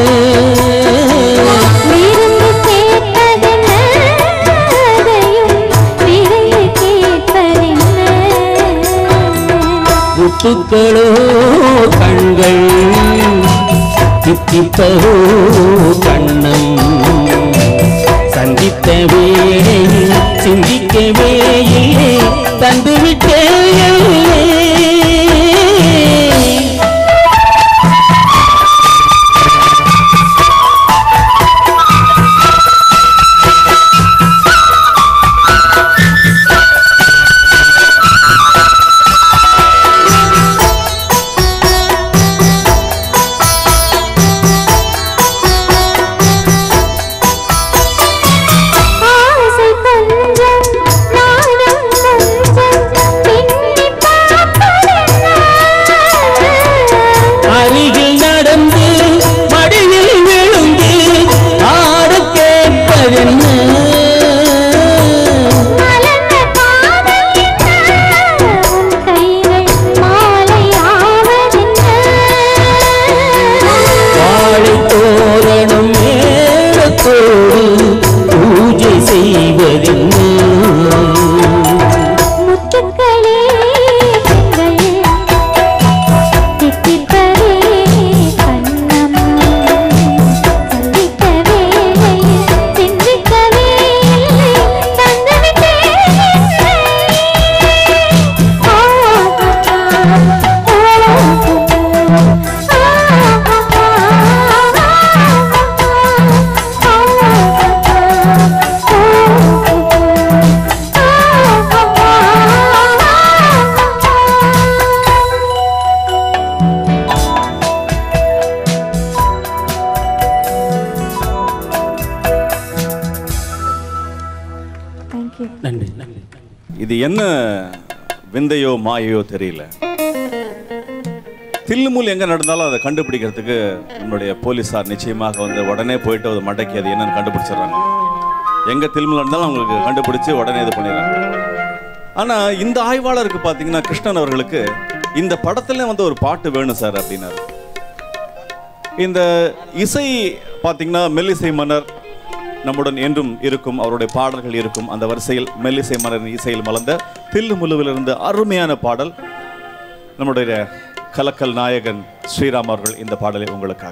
விருந்து கேட்பதென்ன அதையும் விரைந்து கேட்பதென்ன முத்துக்களோ கண்கள் தித்திப்பதோ கண்ணம் சந்தித்த வேளையில் சிந்திக்கவே இல்லை தந்துவிட்டேன் ஆசை கொஞ்சம் நாணம் கொஞ்சம் பின்னி பார்ப்பதென்ன அருகில் நடந்து மடியில் விழுந்து ஆட கேட்பதென்ன மலர்ந்த காதல் என்ன உன் கைகள் மாலையாவதென்ன வாழை தோரணம் மேளத்தோடு பூஜை செய்வதென்ன முத்துக்களே பெண்களே தித்திப்பதே கண்ணம் சந்திக்க வேளையில் சிந்திக்கவே இல்லை தந்துவிட்டேன் தேங்க்யூ நன்றி நன்றி இது என்ன விந்தையோ மாயையோ தெரியல தில்லுமுல் எங்க நடந்தாலும் அதை கண்டுபிடிக்கிறதுக்கு நம்மளுடைய போலீஸார் நிச்சயமாக வந்து உடனே போயிட்டு அதை மடக்கி அது என்னன்னு கண்டுபிடிச்சிடுறாங்க எங்க தில்முல் நடந்தாலும் அவங்களுக்கு கண்டுபிடிச்சு உடனே இது பண்ணிடுறாங்க ஆனா இந்த ஆய்வாளருக்கு பாத்தீங்கன்னா கிருஷ்ணன் அவர்களுக்கு இந்த படத்துல வந்து ஒரு பாட்டு வேணும் சார் அப்படின்னாரு இந்த இசை பாத்தீங்கன்னா மெல்லிசை மன்னர் நம்முடன் என்றும் இருக்கும் அவருடைய பாடல்கள் இருக்கும் அந்த வரிசையில் மெல்லிசை மன்னரின் இசையில் மலர்ந்த தில்லு முழுவிலிருந்து அருமையான பாடல் நம்முடைய கலக்கல் நாயகன் ஸ்ரீராம் அவர்கள் இந்த பாடலை உங்களுக்காக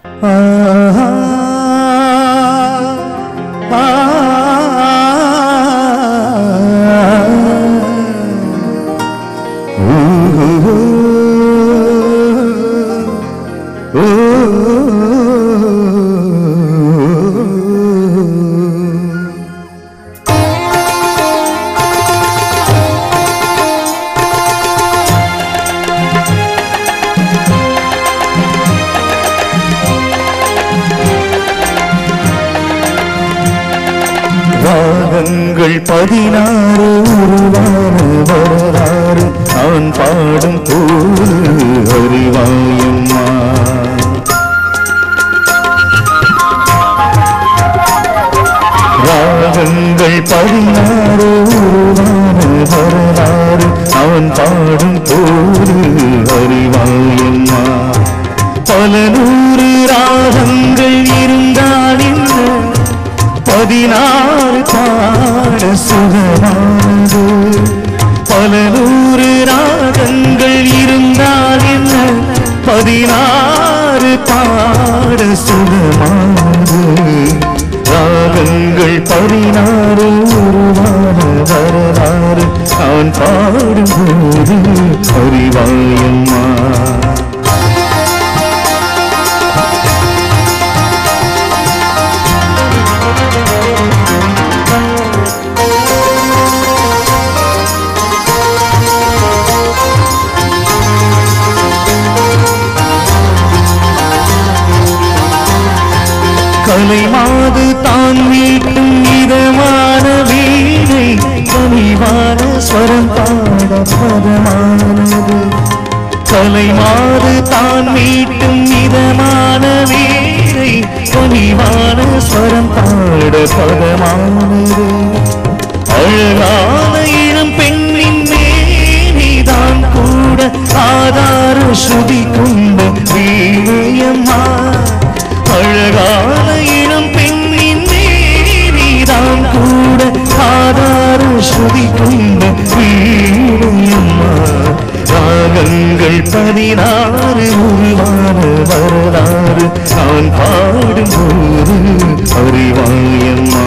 ராகங்கள் பதினாறு உருவான வரலாறு நான் பாடும் போது அறிவாயம்மா ராகங்கள் பதினாறு உருவான வரலாறு அவன் பாடும் போது அறிவாயம்மா பல நூறு ராகங்கள் இருந்தால் என்ன பதினாறு பாட சுகமானது பல நூறு ராகங்கள் இருந்தால் என்ன பதினாறு பாட சுகமானது ராகங்கள் பதினாறு உருவான வரலாறு அவன் பாடும்போது அறிவாயம்மா கலை மாது தான் மீட்டும் இதமான வீணை கனிவான ஸ்வரம் பாட பதமானது கலை மாது தான் மீட்டும் இதமான வீணை கனிவான ஸ்வரம் பாட பதமானது அழகான இளம் பெண்ணின் மேனிதான் கூட ஆதார ஸ்ருதி கொண்ட வீணை வீணையம்மா அழகான இளம் பெண்ணின் மேரிதான் கூட ஆதார ஸ்ருதி கொண்ட வீணையம்மா ராகங்கள் பதினாறு உருவான வரலாறு நான் பாடும்போது அறிவாயம்மா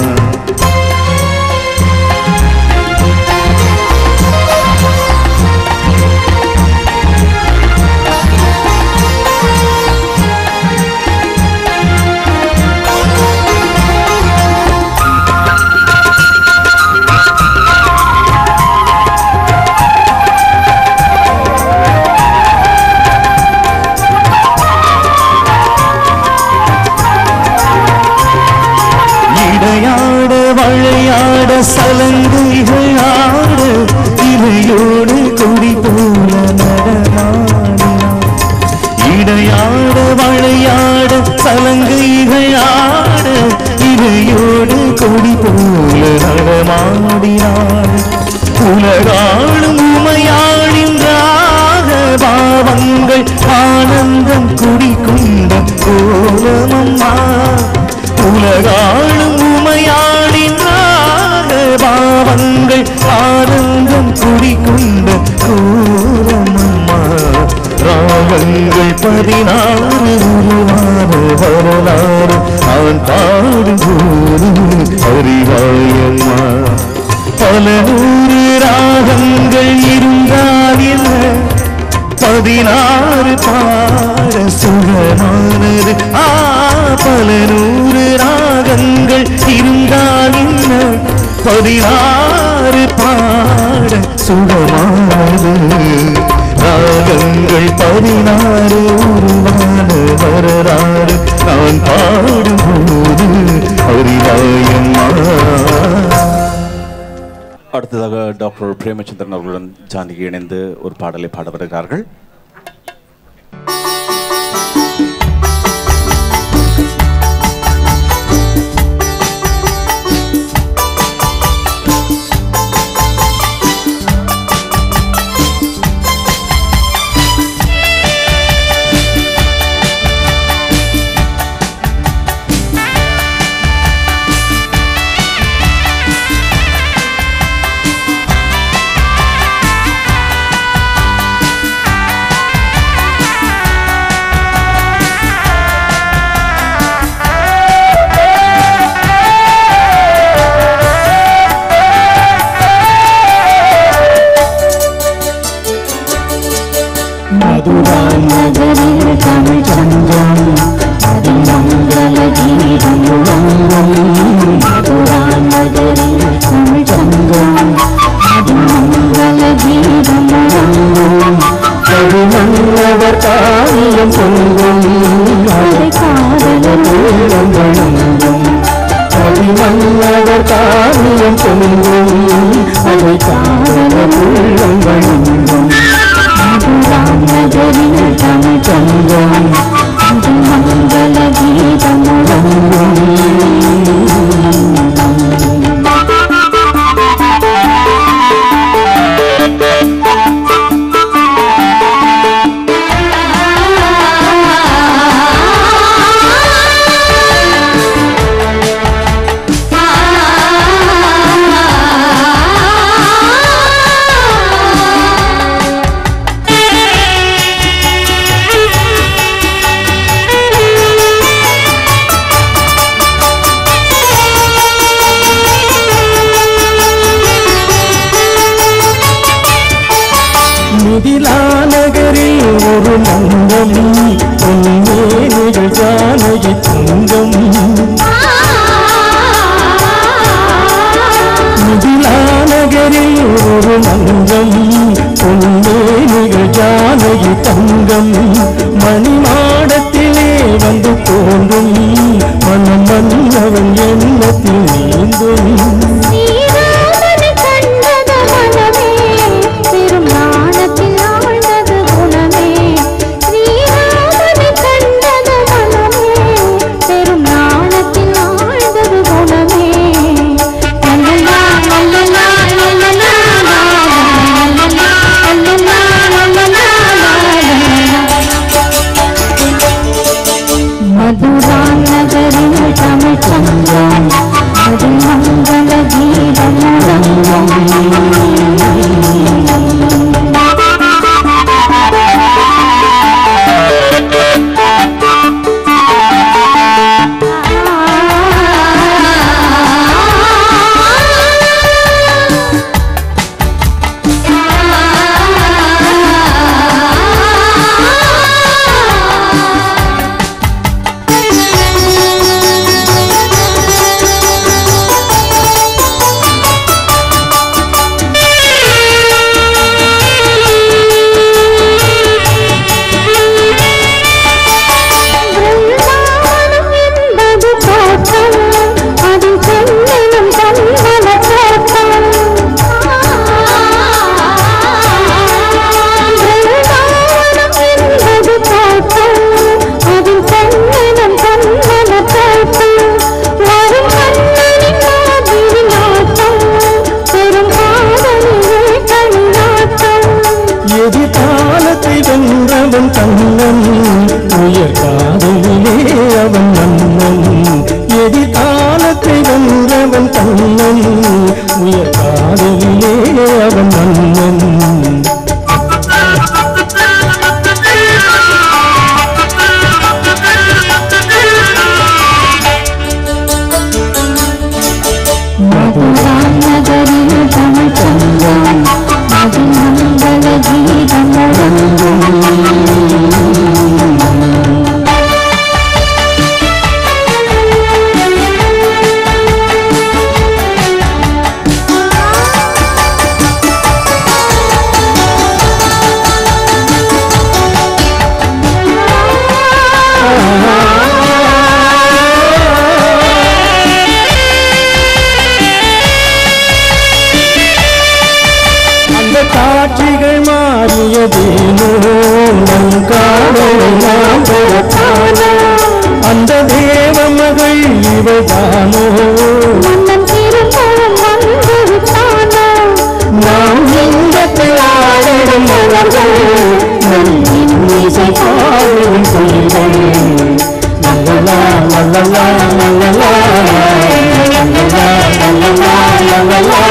இடையாட வளையாட சலங்கைகள் ஆட இலையோடு கொடி போல நடமாடினார் இடையாட வளையாட சலங்கைகள் ஆட இலையோடு கொடி போல நடமாடினார் உலகாளும் உமையாளின் ராக பாவங்கள் ஆனந்தம் குடிக்கொண்ட கோலமம்மா உலகாளும் உமையாளின் ராக பாவங்கள் ஆனந்தம் குடிக்கொண்ட கோலமம்மா ராகங்கள் பதினாறு உருவான வரலாறு அவன் பாடும்போது அறிவாயம்மா பல நூறு ராகங்கள் இருந்தால் என்ன பதினாறு பாட சுகமானது ஆ பல நூறு ராகங்கள் இருந்தால் என்ன பதினாறு பாட சுகமானது ராகங்கள் பதினாறு உருவான வரலாறு நான் பாடும்போது அறிவாயம்மா அடுத்ததாக டாக்டர் பிரேமச்சந்திரன் அவர்களுடன் ஜானகி இணைந்து ஒரு பாடலை பாட வருகிறார்கள் மதுரான் நகரில் தமிழ் சங்கம் அதிமங்கல கீதம் முழங்கும் மதுரான் நகரில் தமிழ் சங்கம் அதிமங்கல கீதம் முழங்கும் கருமன்னவர் காவியம் பொங்கும் அதை காதலர் உள்ளம் வணங்கும் அதிமன்னவர் காவியம் பொங்கும் அதை காதலர் உள்ளம் வணங்கும் மதுராம் நகரில் தமிழ் சங்கம் இது மங்கள கீதம் முழங்கும் மிதிலா நகரில் ஒரு மங்கம் பொன்னே நிகழ் ஜானகி தங்கம் மிதிலா நகரில் ஒரு மங்கம் பொன்னே நிகழ் ஜானகி தங்கம் மணிமாடத்திலே வந்து தோன்றும் மனம் மன்னவன் எண்ணத்தில் நீந்தும் ஸ்ரீராமனை கண்டது மனமே பெரும் நாணத்தில் ஆழ்ந்தது குணமே ஸ்ரீராமனை கண்டது மனமே பெரும் நாணத்தில் ஆழ்ந்தது குணமே லல்லலா, லல்லலா, லல்லலா, லல்லலா, லல்லலா, லல்லலா, லல்லலா. காதலிலே அவன் மன்னன் எதிர்காலத்தை வென்றவன் கண்ணன் உயர் காதலிலே அவன் மன்னன் மதுரான் நகரில் தமிழ் சங்கம் அதில் மங்கள கீதம் முழங்கும் அந்த காட்சிகள் மாறியதேனோ நம் காதலை நாம் பெறத்தானோ அந்த தேவ மகள் இவள்தானோ மன்னன் திருமணம் வந்து விட்டானோ நாம் இன்பத்தை ஆடிடும் மலர்கள் நம் இன்னிசை பாடும் குயில்கள் லல்லலா லல்லலா லல்லலா லல்லலா லல்லலா லல்லலா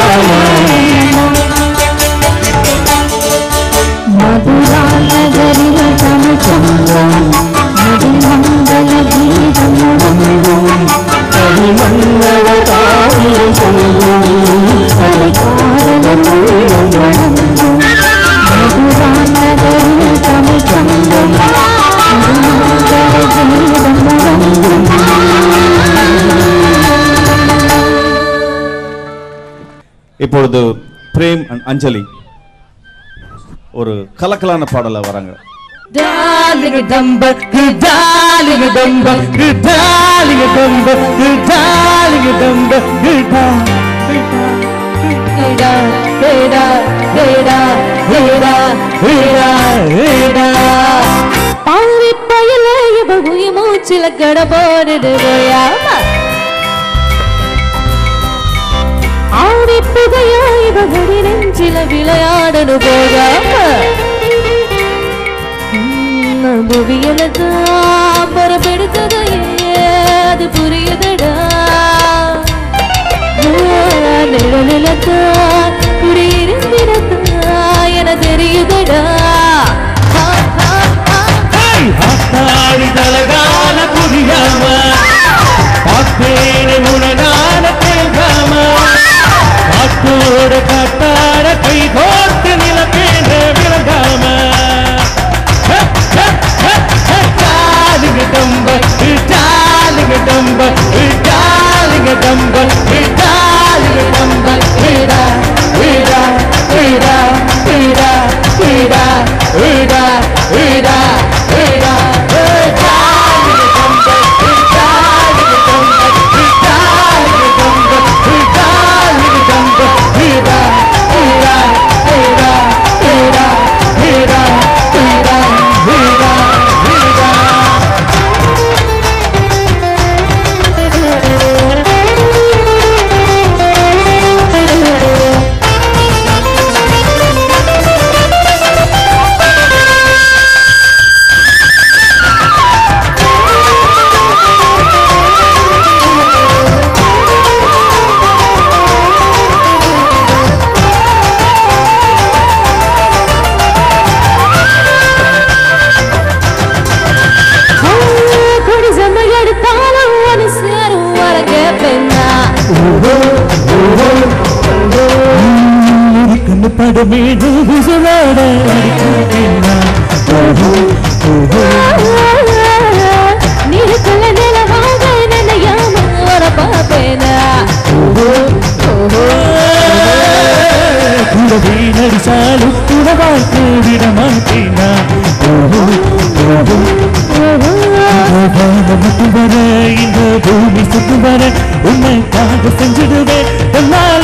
மதுரான் நகரில் தமிழ் சங்கம் அதில் மங்கள கீதம் முழங்கும் மன்னவ காவியம் சொல்லும் அதை காதலும் உள்ளம் வணங்கும் மதுரான் நகரில் தமிழ் சங்கம் அதில் மங்கள கீதம் முழங்கும் இப்பொழுது பிரேம் and அஞ்சலி ஒரு கலக்கலான பாடல வராங்க Darling dumber, darling dumber, darling dumber, darling dumber, ஹேடா ஹேடா ஹேடா ஹேடா ஹேடா ஹேடா பாவி பயல இவ உயிர் மூச்சில கடபோடுது போயாம ஆடி புகையா இவ கடி நெஞ்சில விளையாடனு போகாம புவியல தான் பரப்பெடுத்ததையே அது புரியுதடா நிழலிலத்தான் குடியிருந்திடத்தான் என தெரியுதடா ஆ, ஆ, ஆ. ஆத்தாடி தலகான புரியாம பார்த்தேனே உனகான தேங்காம காத்தோட காத்தாட கை கோர்த்து நிலப்பேன விளங்காம டாலிங்க டம்ப டாலிங்க டம்ப டாலிங்க டம்ப டாலிங்க டம்ப வீடா வீடா வீடா வீடா வீடா வீடா வீடா வீடா கொடி செம்ம எடுத்தாலும் ஒரு சேரும் வர கேப்பேன்னா கண்ணு படமேடு விசுவாட நீருக்குள்ள நிலவாக நினையாம வர பாப்பேனா கூடவே நடிச்சாலும் கூட வாழ்க்கை விட மாட்டேனா மட்டும் வர இந்த பூமி சுத்து வர உன்னை காக செஞ்சிடுவேன் தன்னால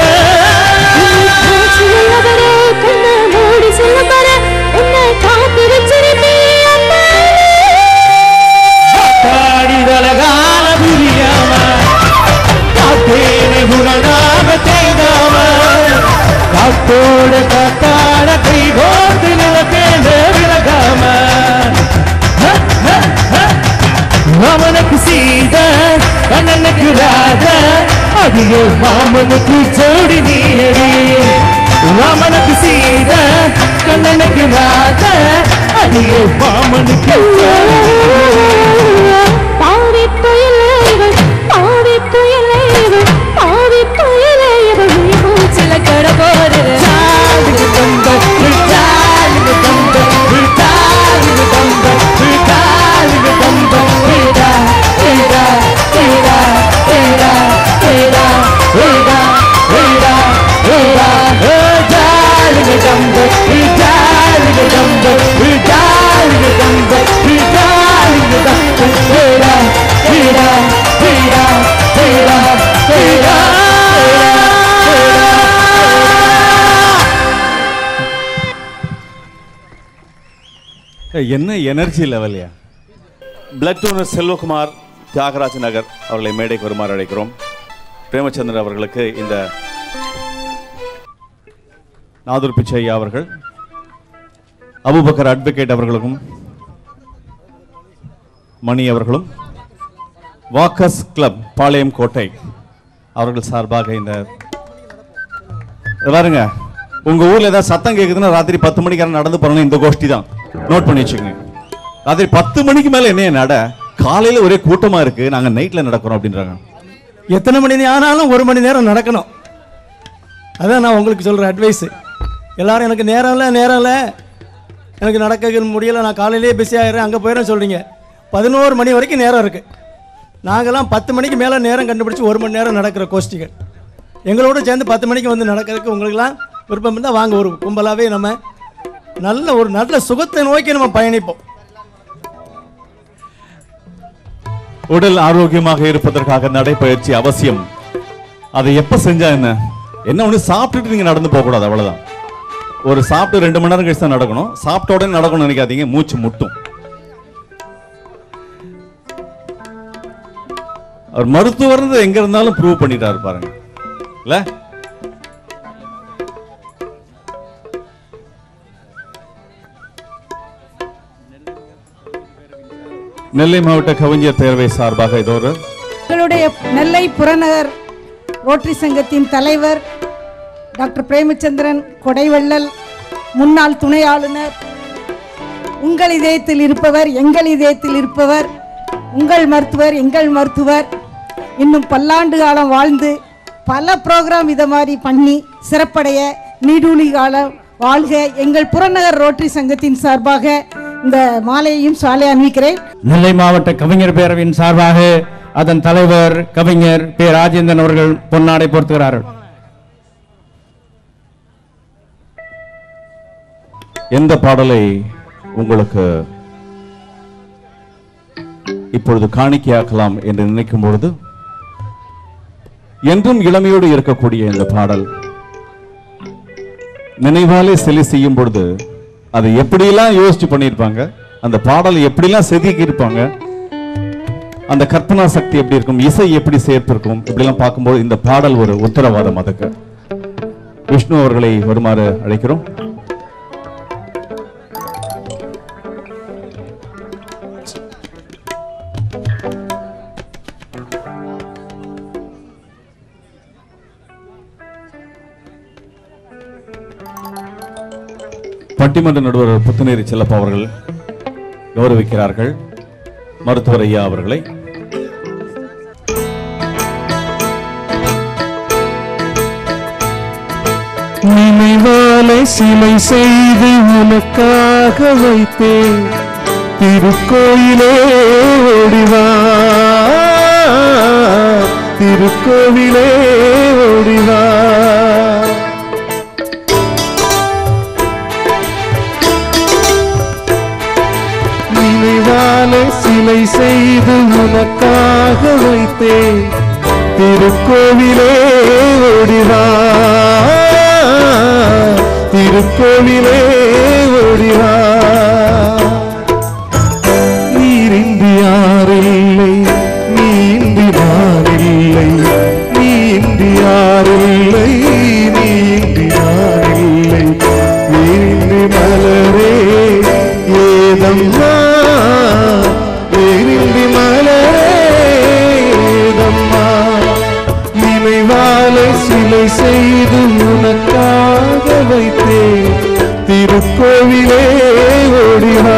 அவரே கண்ண மூடி சொல்ல வர உன்னை காத்து வச்சிருப்பேன் பாடிதலகால புரியாம காத்தேனை குணநாம தேங்காம காத்தோட காத்தாட கை கோர்த்து நிலப்பேண்ட விலகாம ஹ, ஹ, ஹ, கண்ணனுக்கு ராதா அடியே மாமனுக்கு ஜோடி நீயடி ராமனுக்கு சீதா கண்ணனுக்கு ராதா அடியே மாமனுக்கு ஜோடி பாவி புயலே இவள் பாவி புயலே இவள் பாவி புயலே இவள் மூச்சில கட போறது சாலுக்கு தந்த சாலுக்கு தந்த சாலுக்கு தந்த சாலுக்கு தந்த வீடா வீடா வீடா வீடா வீடா வீடா வீடா வீடா சாலுக்கு தந்த சாலுக்கு தந்த சாலுக்கு தந்த சாலுக்கு தந்த வீடா வீடா வீடா வீடா வீடா ஏய், என்ன எனர்ஜி லெவல்யா பிளட் டோனர் செல்வகுமார் தியாகராஜ நகர் அவர்களை மேடைக்கு வருமாறு அழைக்கிறோம் பிரேமச்சந்திரன் அவர்களுக்கு இந்த நாதூர் பிச்சை ஐயா அவர்கள் அபுபக்கர் அட்வொகேட் அவர்களுக்கும் மணி அவர்களும் வாக்கர்ஸ் கிளப் பாளையம் கோட்டை அவர்கள் சார்பாக இந்த இது பாருங்க உங்க ஊர்ல ஏதாவது சத்தம் கேக்குதுன்னா ராத்திரி பத்து மணிக்கு நடந்து போறோம்னா இந்த கோஷ்டி தான் நோட் பண்ணி வச்சுக்கோங்க ராத்திரி பத்து மணிக்கு மேல என்ன நட காலையில ஒரே கூட்டமா இருக்கு நாங்க நைட்ல நடக்கிறோம் அப்படின்றாங்க எத்தனை மணி நேரம் ஆனாலும் ஒரு மணி நேரம் நடக்கணும் அதான் நான் உங்களுக்கு சொல்கிற அட்வைஸு எல்லாரும் எனக்கு நேரம் இல்லை நேரம் இல்லை எனக்கு நடக்க முடியல நான் காலையிலேயே பிஸி ஆகிறேன் அங்கே போயிடுறேன் சொல்கிறீங்க பதினோரு மணி வரைக்கும் நேரம் இருக்குது நாங்கள்லாம் பத்து மணிக்கு மேலே நேரம் கண்டுபிடிச்சி ஒரு மணி நேரம் நடக்கிற கோஷ்டிகள் எங்களோட சேர்ந்து பத்து மணிக்கு வந்து நடக்கிறதுக்கு உங்களுக்கெல்லாம் விருப்பம் இருந்தால் வாங்க ஒரு கும்பலாகவே நம்ம நல்ல ஒரு நல்ல சுகத்தை நோக்கி நம்ம பயணிப்போம் உடல் ஆரோக்கியமாக இருப்பதற்காக நடைப்பயிற்சி அவசியம் அதை எப்ப செஞ்சா என்ன என்ன ஒண்ணு சாப்பிட்டுட்டு நீங்க நடந்து போக கூடாது அவ்வளவுதான் ஒரு சாப்பிட்டு ரெண்டு மணி நேரம் கழிச்சு தான் நடக்கணும் சாப்பிட்ட உடனே நடக்கணும்னு நினைக்காதீங்க மூச்சு முட்டும் அவர் மருத்துவர் எங்க இருந்தாலும் ப்ரூவ் பண்ணிட்டாரு பாருங்க இல்ல நெல்லை மாவட்ட கவிஞர் தேர்வை சார்பாக இது ஒரு எங்களுடைய நெல்லை புறநகர் ரோட்டரி சங்கத்தின் தலைவர் டாக்டர் பிரேமச்சந்திரன் கொடைவள்ளல் முன்னாள் துணை ஆளுநர் உங்கள் இதயத்தில் இருப்பவர் எங்கள் இதயத்தில் இருப்பவர் உங்கள் மருத்துவர் எங்கள் மருத்துவர் இன்னும் பல்லாண்டு காலம் வாழ்ந்து பல ப்ரோக்ராம் இதை மாதிரி பண்ணி சிறப்படைய நீடூழி காலம் வாழ்க எங்கள் புறநகர் ரோட்டரி சங்கத்தின் சார்பாக இந்த மாலையையும் சாலை அணிவிக்கிறேன் நெல்லை மாவட்ட கவிஞர் பேரவையின் சார்பாக அதன் தலைவர் கவிஞர் பே ராஜேந்திரன் அவர்கள் பொன்னாடை பொருத்துகிறார்கள் எந்த பாடலை உங்களுக்கு இப்பொழுது காணிக்கையாக்கலாம் என்று நினைக்கும் பொழுது என்றும் இளமையோடு இருக்கக்கூடிய இந்த பாடல் நினைவாலே செலி செய்யும் பொழுது அதை எப்படியெல்லாம் யோசிச்சு பண்ணியிருப்பாங்க அந்த பாடலை எப்படிலாம் செதுக்கி இருப்பாங்க அந்த கற்பனா சக்தி எப்படி இருக்கும் இசை எப்படி சேர்த்திருக்கும் இப்படிலாம் பார்க்கும்போது இந்த பாடல் ஒரு உத்தரவாதம் அதுக்கு விஷ்ணு அவர்களை வருமாறு அழைக்கிறோம் பட்டிமன்ற நடுவர் புத்துநேரி செல்லப்பா அவர்கள் கௌரவிக்கிறார்கள் மருத்துவர் ஐயா அவர்களை நினைவாலை சிலை செய்து உனக்காக வைத்தேன் திருக்கோயிலே ஓடிவா திருக்கோவிலே ஓடிவா நினைவாலை சிலை செய்து உனக்காக வைத்தேன் திருக்கோவிலே ஓடிவா திருக்கோவிலே ஓடிவா நீரின்றி யாரில்லை நீந்தி நானில்லை நீந்தி யாரில்லை நீந்தி நானில்லை நீரின்றி மலரே ஏதம்மா நீரின்றி மலரே ஏதம்மா சிலை செய்து உனக்காக வைத்தேன் திருக்கோவிலே ஓடிவா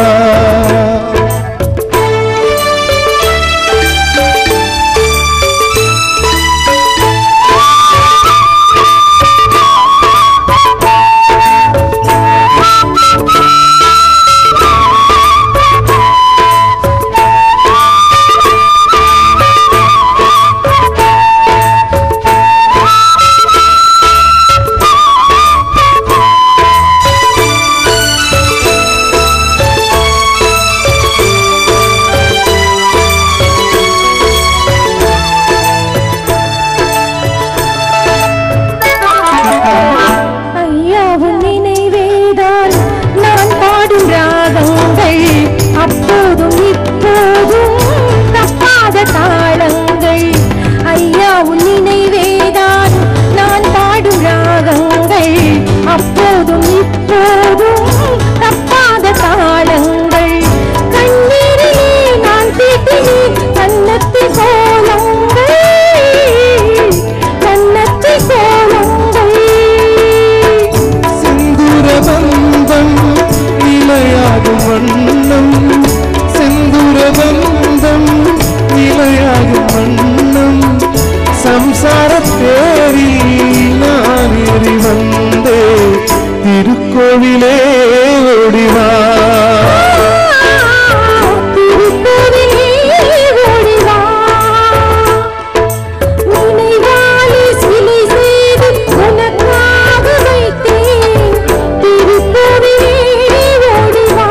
ஐயாவின் நினைவேதான் நான் பாடும் ராகங்கள் அப்போதும் இப்போதும் தப்பாத தாளங்கள் ஐயாவின் நினைவேதான் நான் பாடும் ராகங்கள் அப்போதும் இப்போதும் தப்பாத தாளங்கள் கண்ணீரிலே நான் தீட்டினேன் கண்ணத்தை கோலங்கள் கண்ணத்தை கோலங்கள் செந்தூர பந்தம் நிலையாகும் வண்ணம் செந்தூர பந்தம் நிலையாகும் வண்ணம் சம்சார தேரில் நான் ஏறி வந்தே திருக்கோவிலே ஓடிவா திருக்கோவிலே ஓடிவா. நினைவாலே சிலை செய்து உனக்காக வைத்தேன். திருக்கோவிலே ஓடிவா.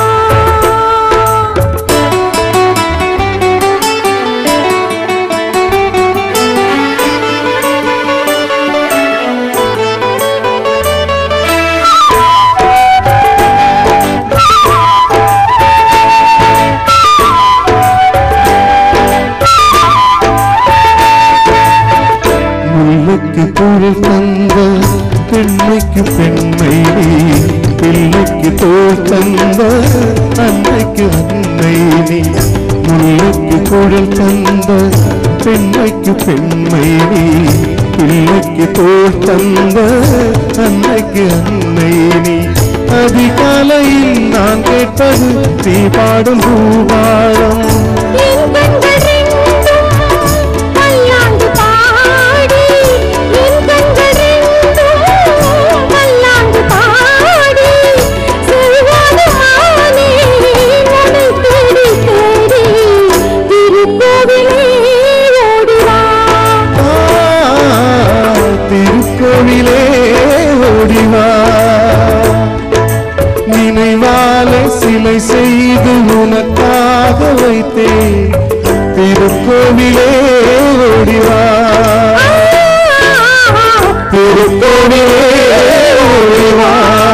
முல்லைக்கு பொருள் தந்த பெண்மைக்கு பெண்மை நீ பிள்ளைக்கு தோல் தந்த அன்னைக்கு அன்னை நீ முல்லைக்கு பொருள் தந்த பெண்மைக்கு பெண்மை நீ பிள்ளைக்கு தோல் தந்த அன்னைக்கு அன்னை நீ அதிகாலையில் நான் கேட்டது நீ பாடும் பூபாடம் என் கண்கள் ரெண்டும் பல்லாண்டு பாடி, என் கண்கள் ரெண்டும் பல்லாண்டு பாடி, செல்வாது மானே உன்னை தேடி தேடி திருக்கோவிலே ஓடிவா. திருக்கோவிலே ஓடிவா நினைவால சிலை செய்து உனக்காக வைத்தே திருக்கோவிலே ஓடிவா திருக்கோவிலே ஓடிவா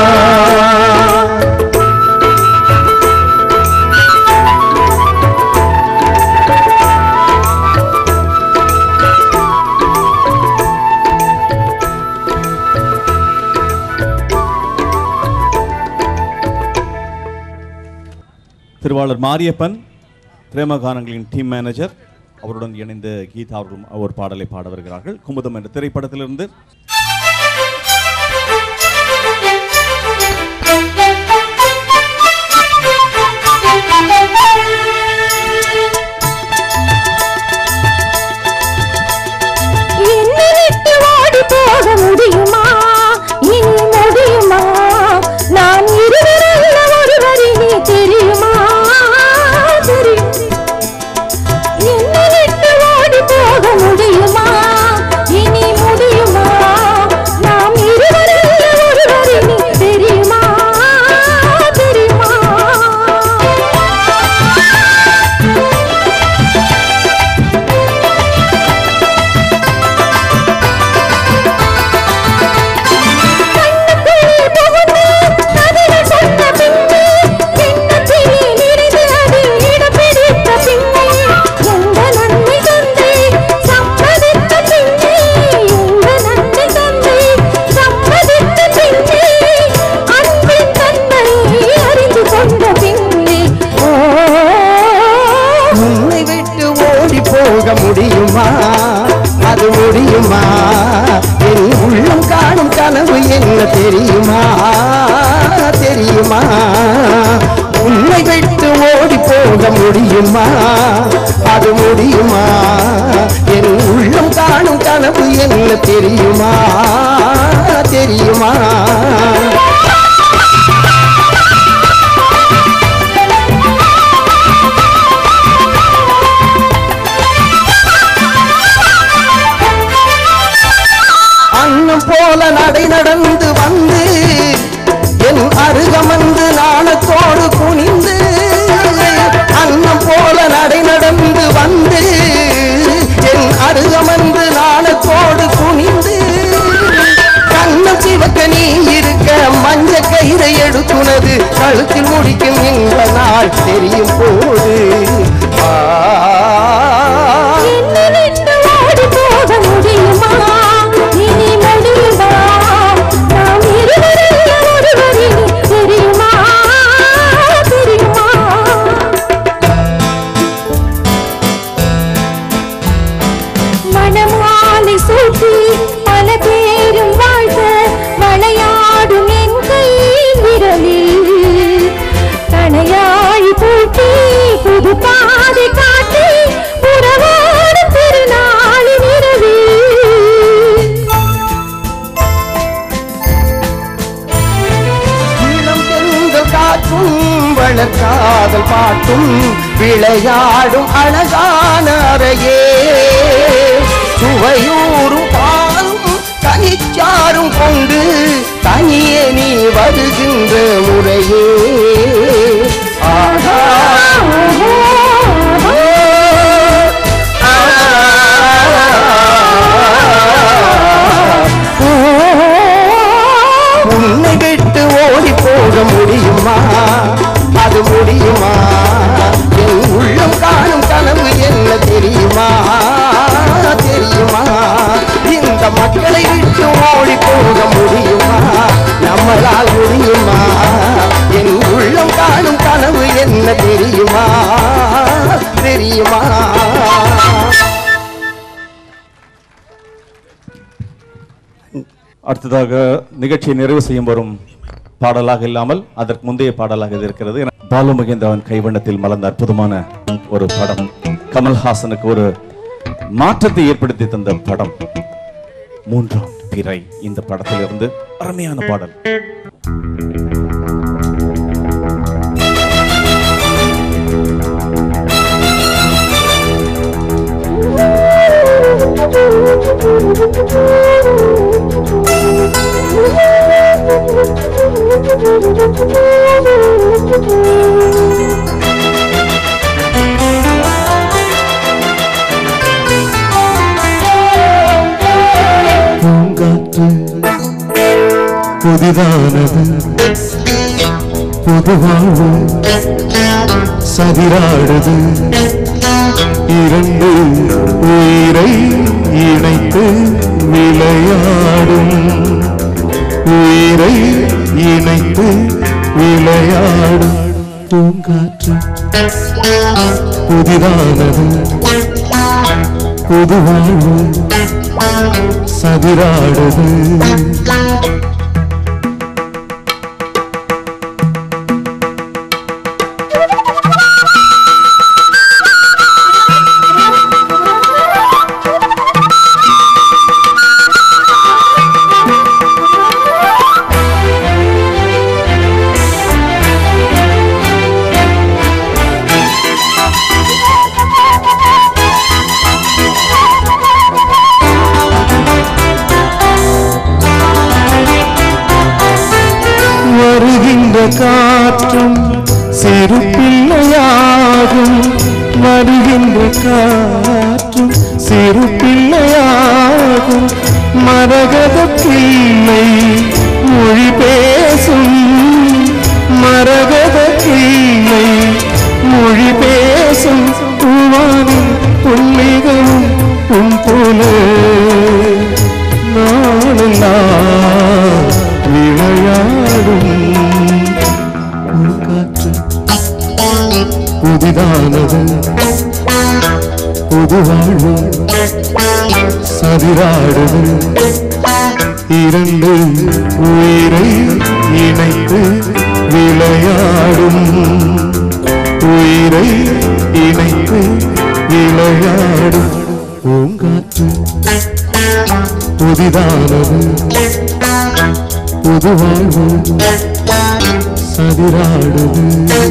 திருவாளர் மாரியப்பன் பிரேமகானங்களின் டீம் மேனேஜர் அவருடன் இணைந்து கீதா அவர்களும் ஒரு பாடலை பாட வருகிறார்கள் குமுதம் என்ற திரைப்படத்திலிருந்து என்னை விட்டு ஓடி போக முடியுமா இனி முடியுமா நான் இருவரல்ல ஒருவர் இனி தெரியுமா தெரியும் என்னை விட்டு ஓடி போக முடியுமா இனி முடியுமா நாம் இருவரல்ல ஒருவர் இனி தெரியுமா தெரியுமா உன்னை விட்டு ஓடி போக முடியுமா அது அது முடியுமா என் உள்ளம் காணும் கனவு என்ன தெரியுமா தெரியுமா உன்னை விட்டு ஓடி போக முடியுமா அது முடியுமா என் உள்ளம் காணும் கனவு என்ன தெரியுமா தெரியுமா அன்னம் போல நடை நடந்து வந்து என் அருகமந்து நாணத்தோடு குனிந்து அன்னம் போல நடை நடந்து வந்து என் அருகமந்து நாணத்தோடு குனிந்து கண்ணம் சிவக்க நீ இருக்க மஞ்ச கயிறை எடுத்துனது கழுத்தில் முடிக்கும் இந்த நாள் தெரியும் போது ஆ என்னை விட்டு ஓடி போக முடியுமா இனி முடியுமா நாம் இருவரில் ஒருவரில் தெரியுமா தெரியுமா மணமாலை சூட்டி பல பேரும் வாழ்க விளையாடும் என் கை விரலில் கணையாழி பூட்டி புது பாதை காட்டி உறவாடும் திருநாளின் இரவில் இளம் பெண்கள் காற்றும் வளர்க்காதல் பாட்டும் விளையாடும் அழகான அறையே சுவையூறும் பாலும் கனிச்சாரும் கொண்டு தனியே நீ வருகின்ற முறையே ஆஹா உன்னை விட்டு ஓடி போக முடியுமா அது முடியுமா என் உள்ளம் காணும் கனவு என்ன தெரியுமா தெரியுமா இந்த மக்களை விட்டு ஓடி போக முடியுமா நம்மளால் முடியுமா என் உள்ளம் காணும் கனவு என்ன தெரியுமா தெரியுமா அடுத்ததாக நிகழ்ச்சியை நிறைவு செய்யும் வரும் பாடலாக இல்லாமல் அதற்கு முந்தைய பாடலாக இது இருக்கிறது பாலு மகேந்திரன் கைவண்ணத்தில் மலர்ந்த அற்புதமான ஒரு படம் கமல்ஹாசனுக்கு ஒரு மாற்றத்தை ஏற்படுத்தி தந்த படம் மூன்றாம் பிறை இந்த படத்திலிருந்து அருமையான பாடல் பூங்காற்று புதிதானது புது வாழ்வு சதிராடுது இரண்டு உயிரை இணைத்து விளையாடும் உயிரை இணைத்து விளையாடும் பூங்காற்று புதிதானது புது வாழ்வு சதிராடுது வருகின்ற காற்றும் சிறு பிள்ளையாகும் வருகின்ற காற்றும் சிறு பிள்ளையாகும் மரகத பிள்ளை மொழி பேசும் மரகத பிள்ளை மொழி பேசும் பூவானின் புள்ளிகளும் உன் போல நாளெல்லாம் விளையாடும் காற்று புதிதானது புது வாழ்வு சதிராடுது இரண்டு உயிரை இணைத்து விளையாடும் உயிரை இணைத்து விளையாடும் பூங்காற்று புதிதானது புது வாழ்வு சதிராடுது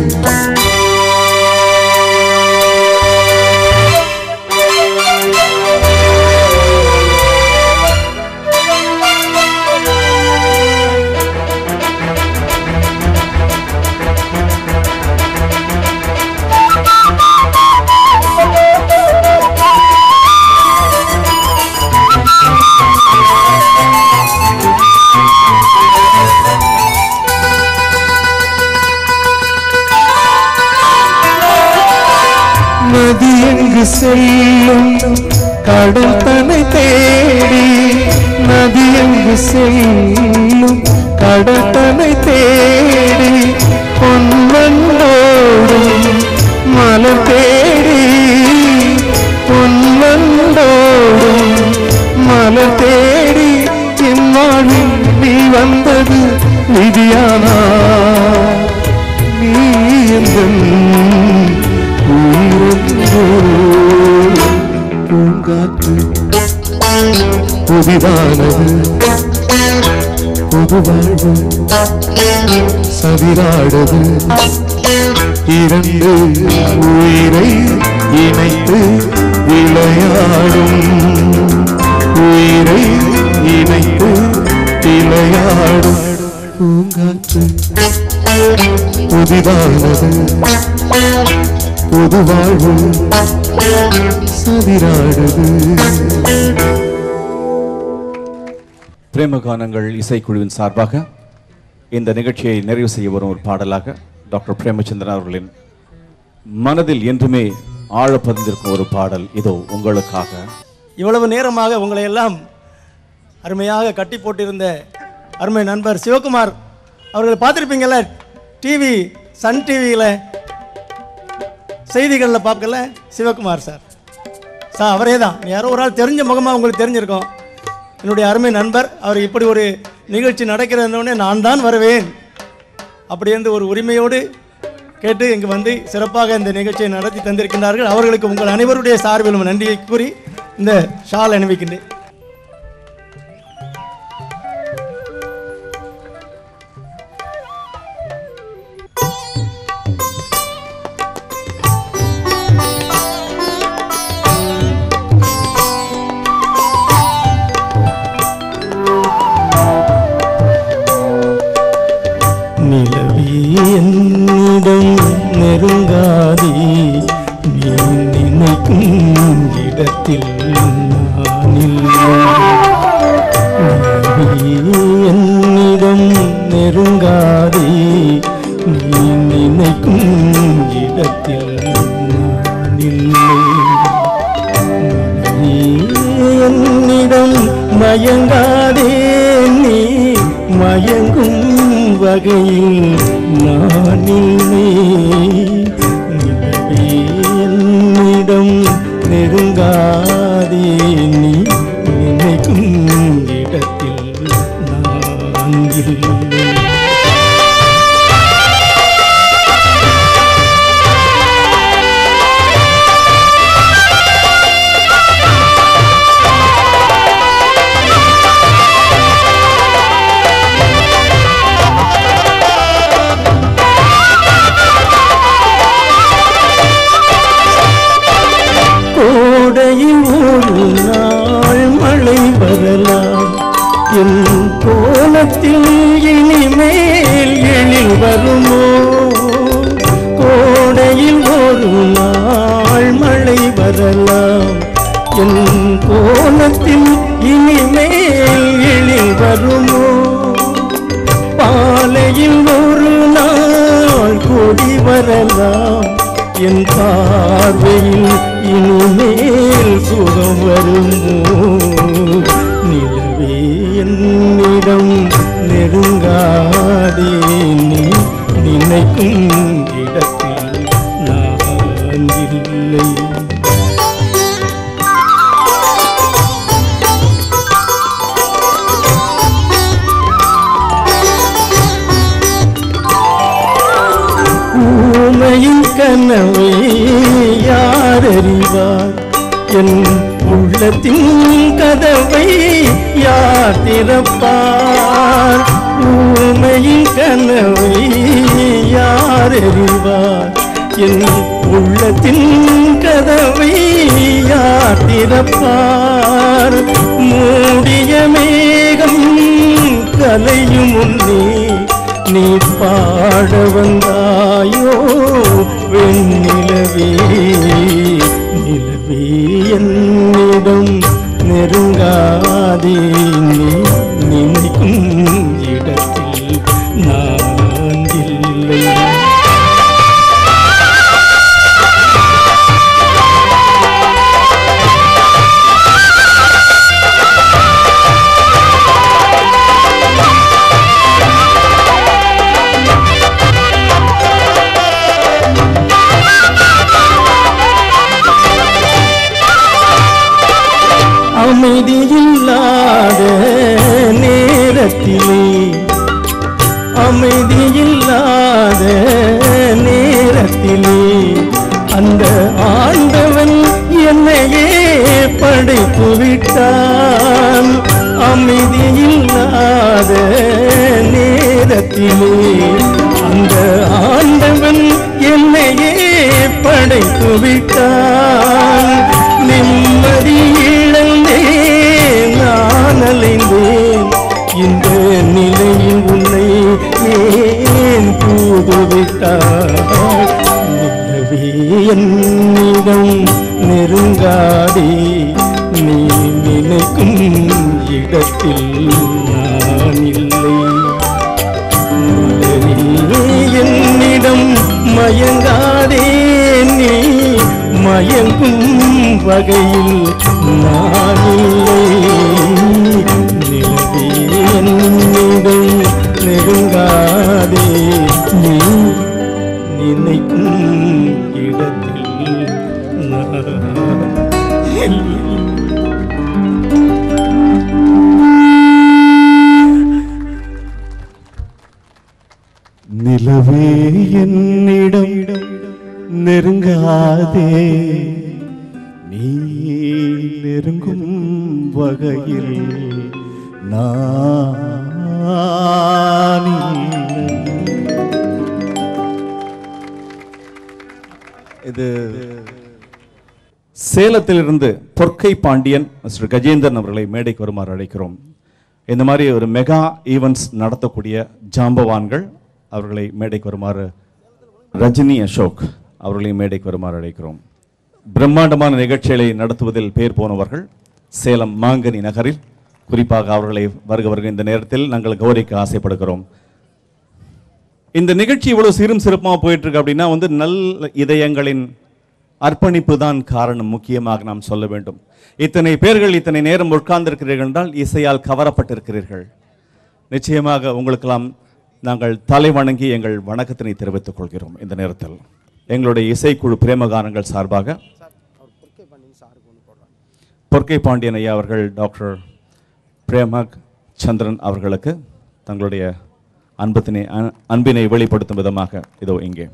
நதி எங்கு செல்லும் கடல் தன்னை தேடி நதி எங்கு செல்லும் கடல் தன்னை தேடி பொன்வந்தோடும் மலர் தேடி பொன்வந்தோடும் மலர் தேடி என் வாழ்வில் நீ வந்தது விதியானா நீ எந்தன் உயிரென்றோ பூங்காற்று புதிதானது புது வாழ்வு சதிராடுது இரண்டு உயிரை இணைத்து விளையாடும் உயிரை இணைத்து விளையாடும் பூங்காற்று புதிதானது புது வாழ்வு சதிராடுது பிரேமகானங்கள் இசைக்குழுவின் சார்பாக இந்த நிகழ்ச்சியை நிறைவு செய்ய வரும் ஒரு பாடலாக டாக்டர் பிரேமச்சந்திரன் அவர்களின் மனதில் என்றுமே ஆழ பதிந்திருக்கும் ஒரு பாடல் இதோ உங்களுக்காக இவ்வளவு நேரமாக உங்களை எல்லாம் அருமையாக கட்டி போட்டிருந்த அருமை நண்பர் சிவகுமார் அவர்கள் பார்த்துருப்பீங்கல்ல டிவி சன் டிவியில் செய்திகளில் பார்க்கல சிவகுமார் சார் சார் அவரே தான் யாரோ ஒரு ஆள் தெரிஞ்ச முகமாக உங்களுக்கு தெரிஞ்சிருக்கோம் என்னுடைய அருமை நண்பர் அவர் இப்படி ஒரு நிகழ்ச்சி நடக்கிறதுனே நான் தான் வருவேன் அப்படி என்று ஒரு உரிமையோடு கேட்டு இங்கு வந்து சிறப்பாக இந்த நிகழ்ச்சியை நடத்தி தந்திருக்கின்றார்கள் அவர்களுக்கு உங்கள் அனைவருடைய சார்பிலும் நன்றியை கூறி இந்த ஷால் அணிவிக்கின்றேன் நிலவி என்னிடம் நெருங்காதே நீ நினைக்கும் இடத்தில் நான் இல்லை நிலவி என்னிடம் நெருங்காதே நீ நினைக்கும் இடத்தில் நான் இல்லை நீ என்னிடம் மயங்காதே நீ மயங்கும் வகையில் நான் இல்லை நிலவே என்னிடம் நெருங்காதே நீ நினைக்கும் இடத்தில் நான் இல்லை கோடையில் ஒரு நாள் மழை வரலாம் என் கோலத்தில் இனிமேல் எழில் வருமோ கோடையில் ஒரு நாள் மழை வரலாம் என் கோலத்தில் இனிமேல் எழில் வருமோ பாலையில் ஒரு நாள் கொடி வரலாம் என் பார்வையில் இனிமேல் சுகம் வருமோ நிலவே என்னிடம் நெருங்காதே நீ நினைக்கும் இடத்தில் நான் இல்லை அறிவார் என் உள்ளத்தின் கதவை யார் திறப்பார் ஊமையின் கனவை யார் அறிவார் என் உள்ளத்தின் கதவை யார் திறப்பார் மூடிய மேகம் கலையும் முன்னே நீ பாட வந்தாயோ வெண்ணிலவே நிலவே என்னிடம் நெருங்காதே நீ நினைக்கும் இடத்தில் நான் இல்லை அமைதியில்லாத நேரத்திலே அமைதியில்லாத நேரத்திலே அந்த ஆண்டவன் என்னையே படைத்து விட்டான் அமைதியில்லாத நேரத்திலே அந்த ஆண்டவன் என்னையே படைத்து விட்டான் நிம்மதி இழந்தே நான் அலைந்தேன் இந்த நிலையில் உன்னை ஏன் தூதுவிட்டார் நிலவே என்னிடம் நெருங்காதே நீ நினைக்கும் இடத்தில் நான் இல்லை மலரே என்னிடம் மயங்காதே நீ மயங்கும் வகையில் நான் இல்லை நிலவே என்னிடம் நெருங்காதே நீ நினைக்கும் இடத்தில் நான் இல்லை நிலவே என்னிடம் நெருங்காதே நீ நெருங்கும் வகையில் நான் இல்லை. இது சேலத்திலிருந்து பொற்கை பாண்டியன் மிஸ்டர் கஜேந்திரன் அவர்களை மேடைக்கு வருமாறு அழைக்கிறோம் இந்த மாதிரி ஒரு மெகா ஈவெண்ட்ஸ் நடத்தக்கூடிய ஜாம்பவான்கள் அவர்களை மேடைக்கு வருமாறு ரஜினி அசோக் அவர்களையும் மேடைக்கு வருமாறு அழைக்கிறோம் பிரம்மாண்டமான நிகழ்ச்சிகளை நடத்துவதில் பேர் போனவர்கள் சேலம் மாங்கனி நகரில் குறிப்பாக அவர்களை வருக வருக இந்த நேரத்தில் நாங்கள் கௌரிக்க ஆசைப்படுகிறோம் இந்த நிகழ்ச்சி இவ்வளவு சீரும் சிறப்பாக போயிட்டு இருக்கு அப்படின்னா வந்து நல்ல இதயங்களின் அர்ப்பணிப்பு தான் காரணம் முக்கியமாக நாம் சொல்ல வேண்டும் இத்தனை பேர்கள் இத்தனை நேரம் உட்கார்ந்திருக்கிறீர்கள் என்றால் இசையால் கவரப்பட்டிருக்கிறீர்கள் நிச்சயமாக உங்களுக்கெல்லாம் நாங்கள் தலை வணங்கி எங்கள் வணக்கத்தினை தெரிவித்துக் கொள்கிறோம் இந்த நேரத்தில் எங்களுடைய இசைக்குழு பிரேமகானங்கள் சார்பாக பொற்கை பாண்டியன் ஐயா அவர்கள் டாக்டர் பிரேமக் சந்திரன் அவர்களுக்கு தங்களுடைய அன்பத்தினை அ- அன்பினை வெளிப்படுத்தும் விதமாக இதோ இங்கே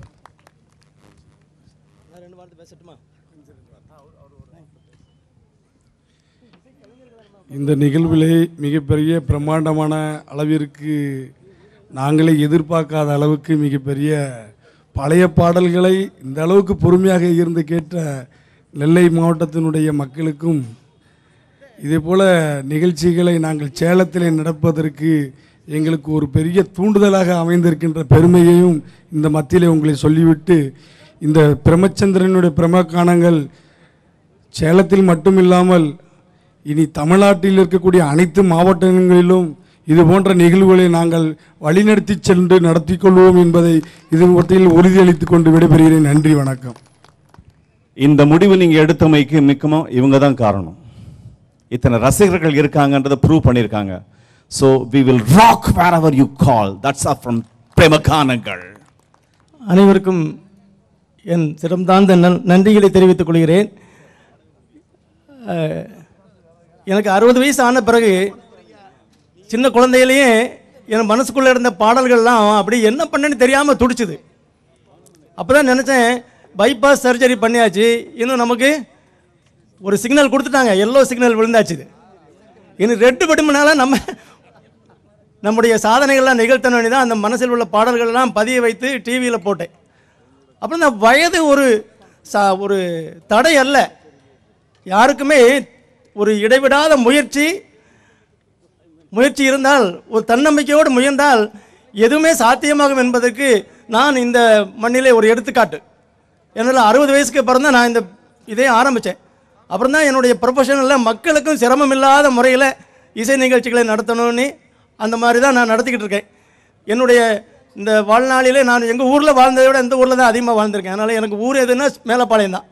இந்த நிகழ்விலே மிகப்பெரிய பிரம்மாண்டமான அளவிற்கு நாங்களே எதிர்பார்க்காத அளவுக்கு மிகப்பெரிய பழைய பாடல்களை இந்த அளவுக்கு பொறுமையாக இருந்து கேட்ட நெல்லை மாவட்டத்தினுடைய மக்களுக்கும் இதே போல நிகழ்ச்சிகளை நாங்கள் சேலத்திலே நடப்பதற்கு எங்களுக்கு ஒரு பெரிய தூண்டுதலாக அமைந்திருக்கின்ற பெருமையையும் இந்த மத்தியிலே உங்களை சொல்லிவிட்டு இந்த பிரமச்சந்திரனுடைய பிரமக்கானங்கள் சேலத்தில் மட்டுமில்லாமல் இனி தமிழ்நாட்டில் இருக்கக்கூடிய அனைத்து மாவட்டங்களிலும் இது போன்ற நிகழ்வுகளை நாங்கள் வழிநடத்தி சென்று நடத்தி கொள்வோம் என்பதை இது மத்தியில் உறுதியளித்துக் கொண்டு விடைபெறுகிறேன் நன்றி வணக்கம் இந்த முடிவு நீங்க எடுத்தமைக்கு மிக்கமா இவங்க தான் காரணம் இத்தனை ரசிகர்கள் இருக்காங்கன்றதை ப்ரூவ் பண்ணியிருக்காங்க so we will rock wherever you call that's of from Premaganangal அனைவருக்கும் என் சிறந்தாழ்ந்த நன் நன்றிகளை தெரிவித்துக் கொள்கிறேன் அஹ், எனக்கு அறுபது வயசு ஆன பிறகு சின்ன குழந்தையிலேயே என் மனசுக்குள்ளே இருந்த பாடல்கள்லாம் அப்படி என்ன பண்ணேன்னு தெரியாமல் துடிச்சுது அப்போ தான் நினச்சேன் பைபாஸ் சர்ஜரி பண்ணியாச்சு இன்னும் நமக்கு ஒரு சிக்னல் கொடுத்துட்டாங்க எல்லோ சிக்னல் விழுந்தாச்சு இது இனி ரெட்டு படுமனால நம்ம நம்முடைய சாதனைகள்லாம் நிகழ்த்தணும் தான் அந்த மனசில் உள்ள பாடல்கள்லாம் பதிய வைத்து டிவியில் போட்டேன் அப்புறம் இந்த வயது ஒரு சா ஒரு தடை அல்ல யாருக்குமே ஒரு இடைவிடாத முயற்சி முயற்சி இருந்தால் ஒரு தன்னம்பிக்கையோடு முயன்றால் எதுவுமே சாத்தியமாகும் என்பதற்கு நான் இந்த மண்ணிலே ஒரு எடுத்துக்காட்டு என்னால் அறுபது வயசுக்கு அப்புறம் தான் நான் இந்த இதே ஆரம்பித்தேன் அப்புறம் தான் என்னுடைய ப்ரொஃபஷனலில் மக்களுக்கும் சிரமம் இல்லாத முறையில் இசை நிகழ்ச்சிகளை நடத்தணும்னு அந்த மாதிரி தான் நான் நடத்திக்கிட்டு இருக்கேன் என்னுடைய இந்த வாழ்நாளிலே நான் எங்கள் ஊரில் வாழ்ந்ததை விட இந்த ஊரில் தான் அதிகமாக வாழ்ந்திருக்கேன் அதனால் எனக்கு ஊர் எதுன்னா மேலப்பாளையம் தான்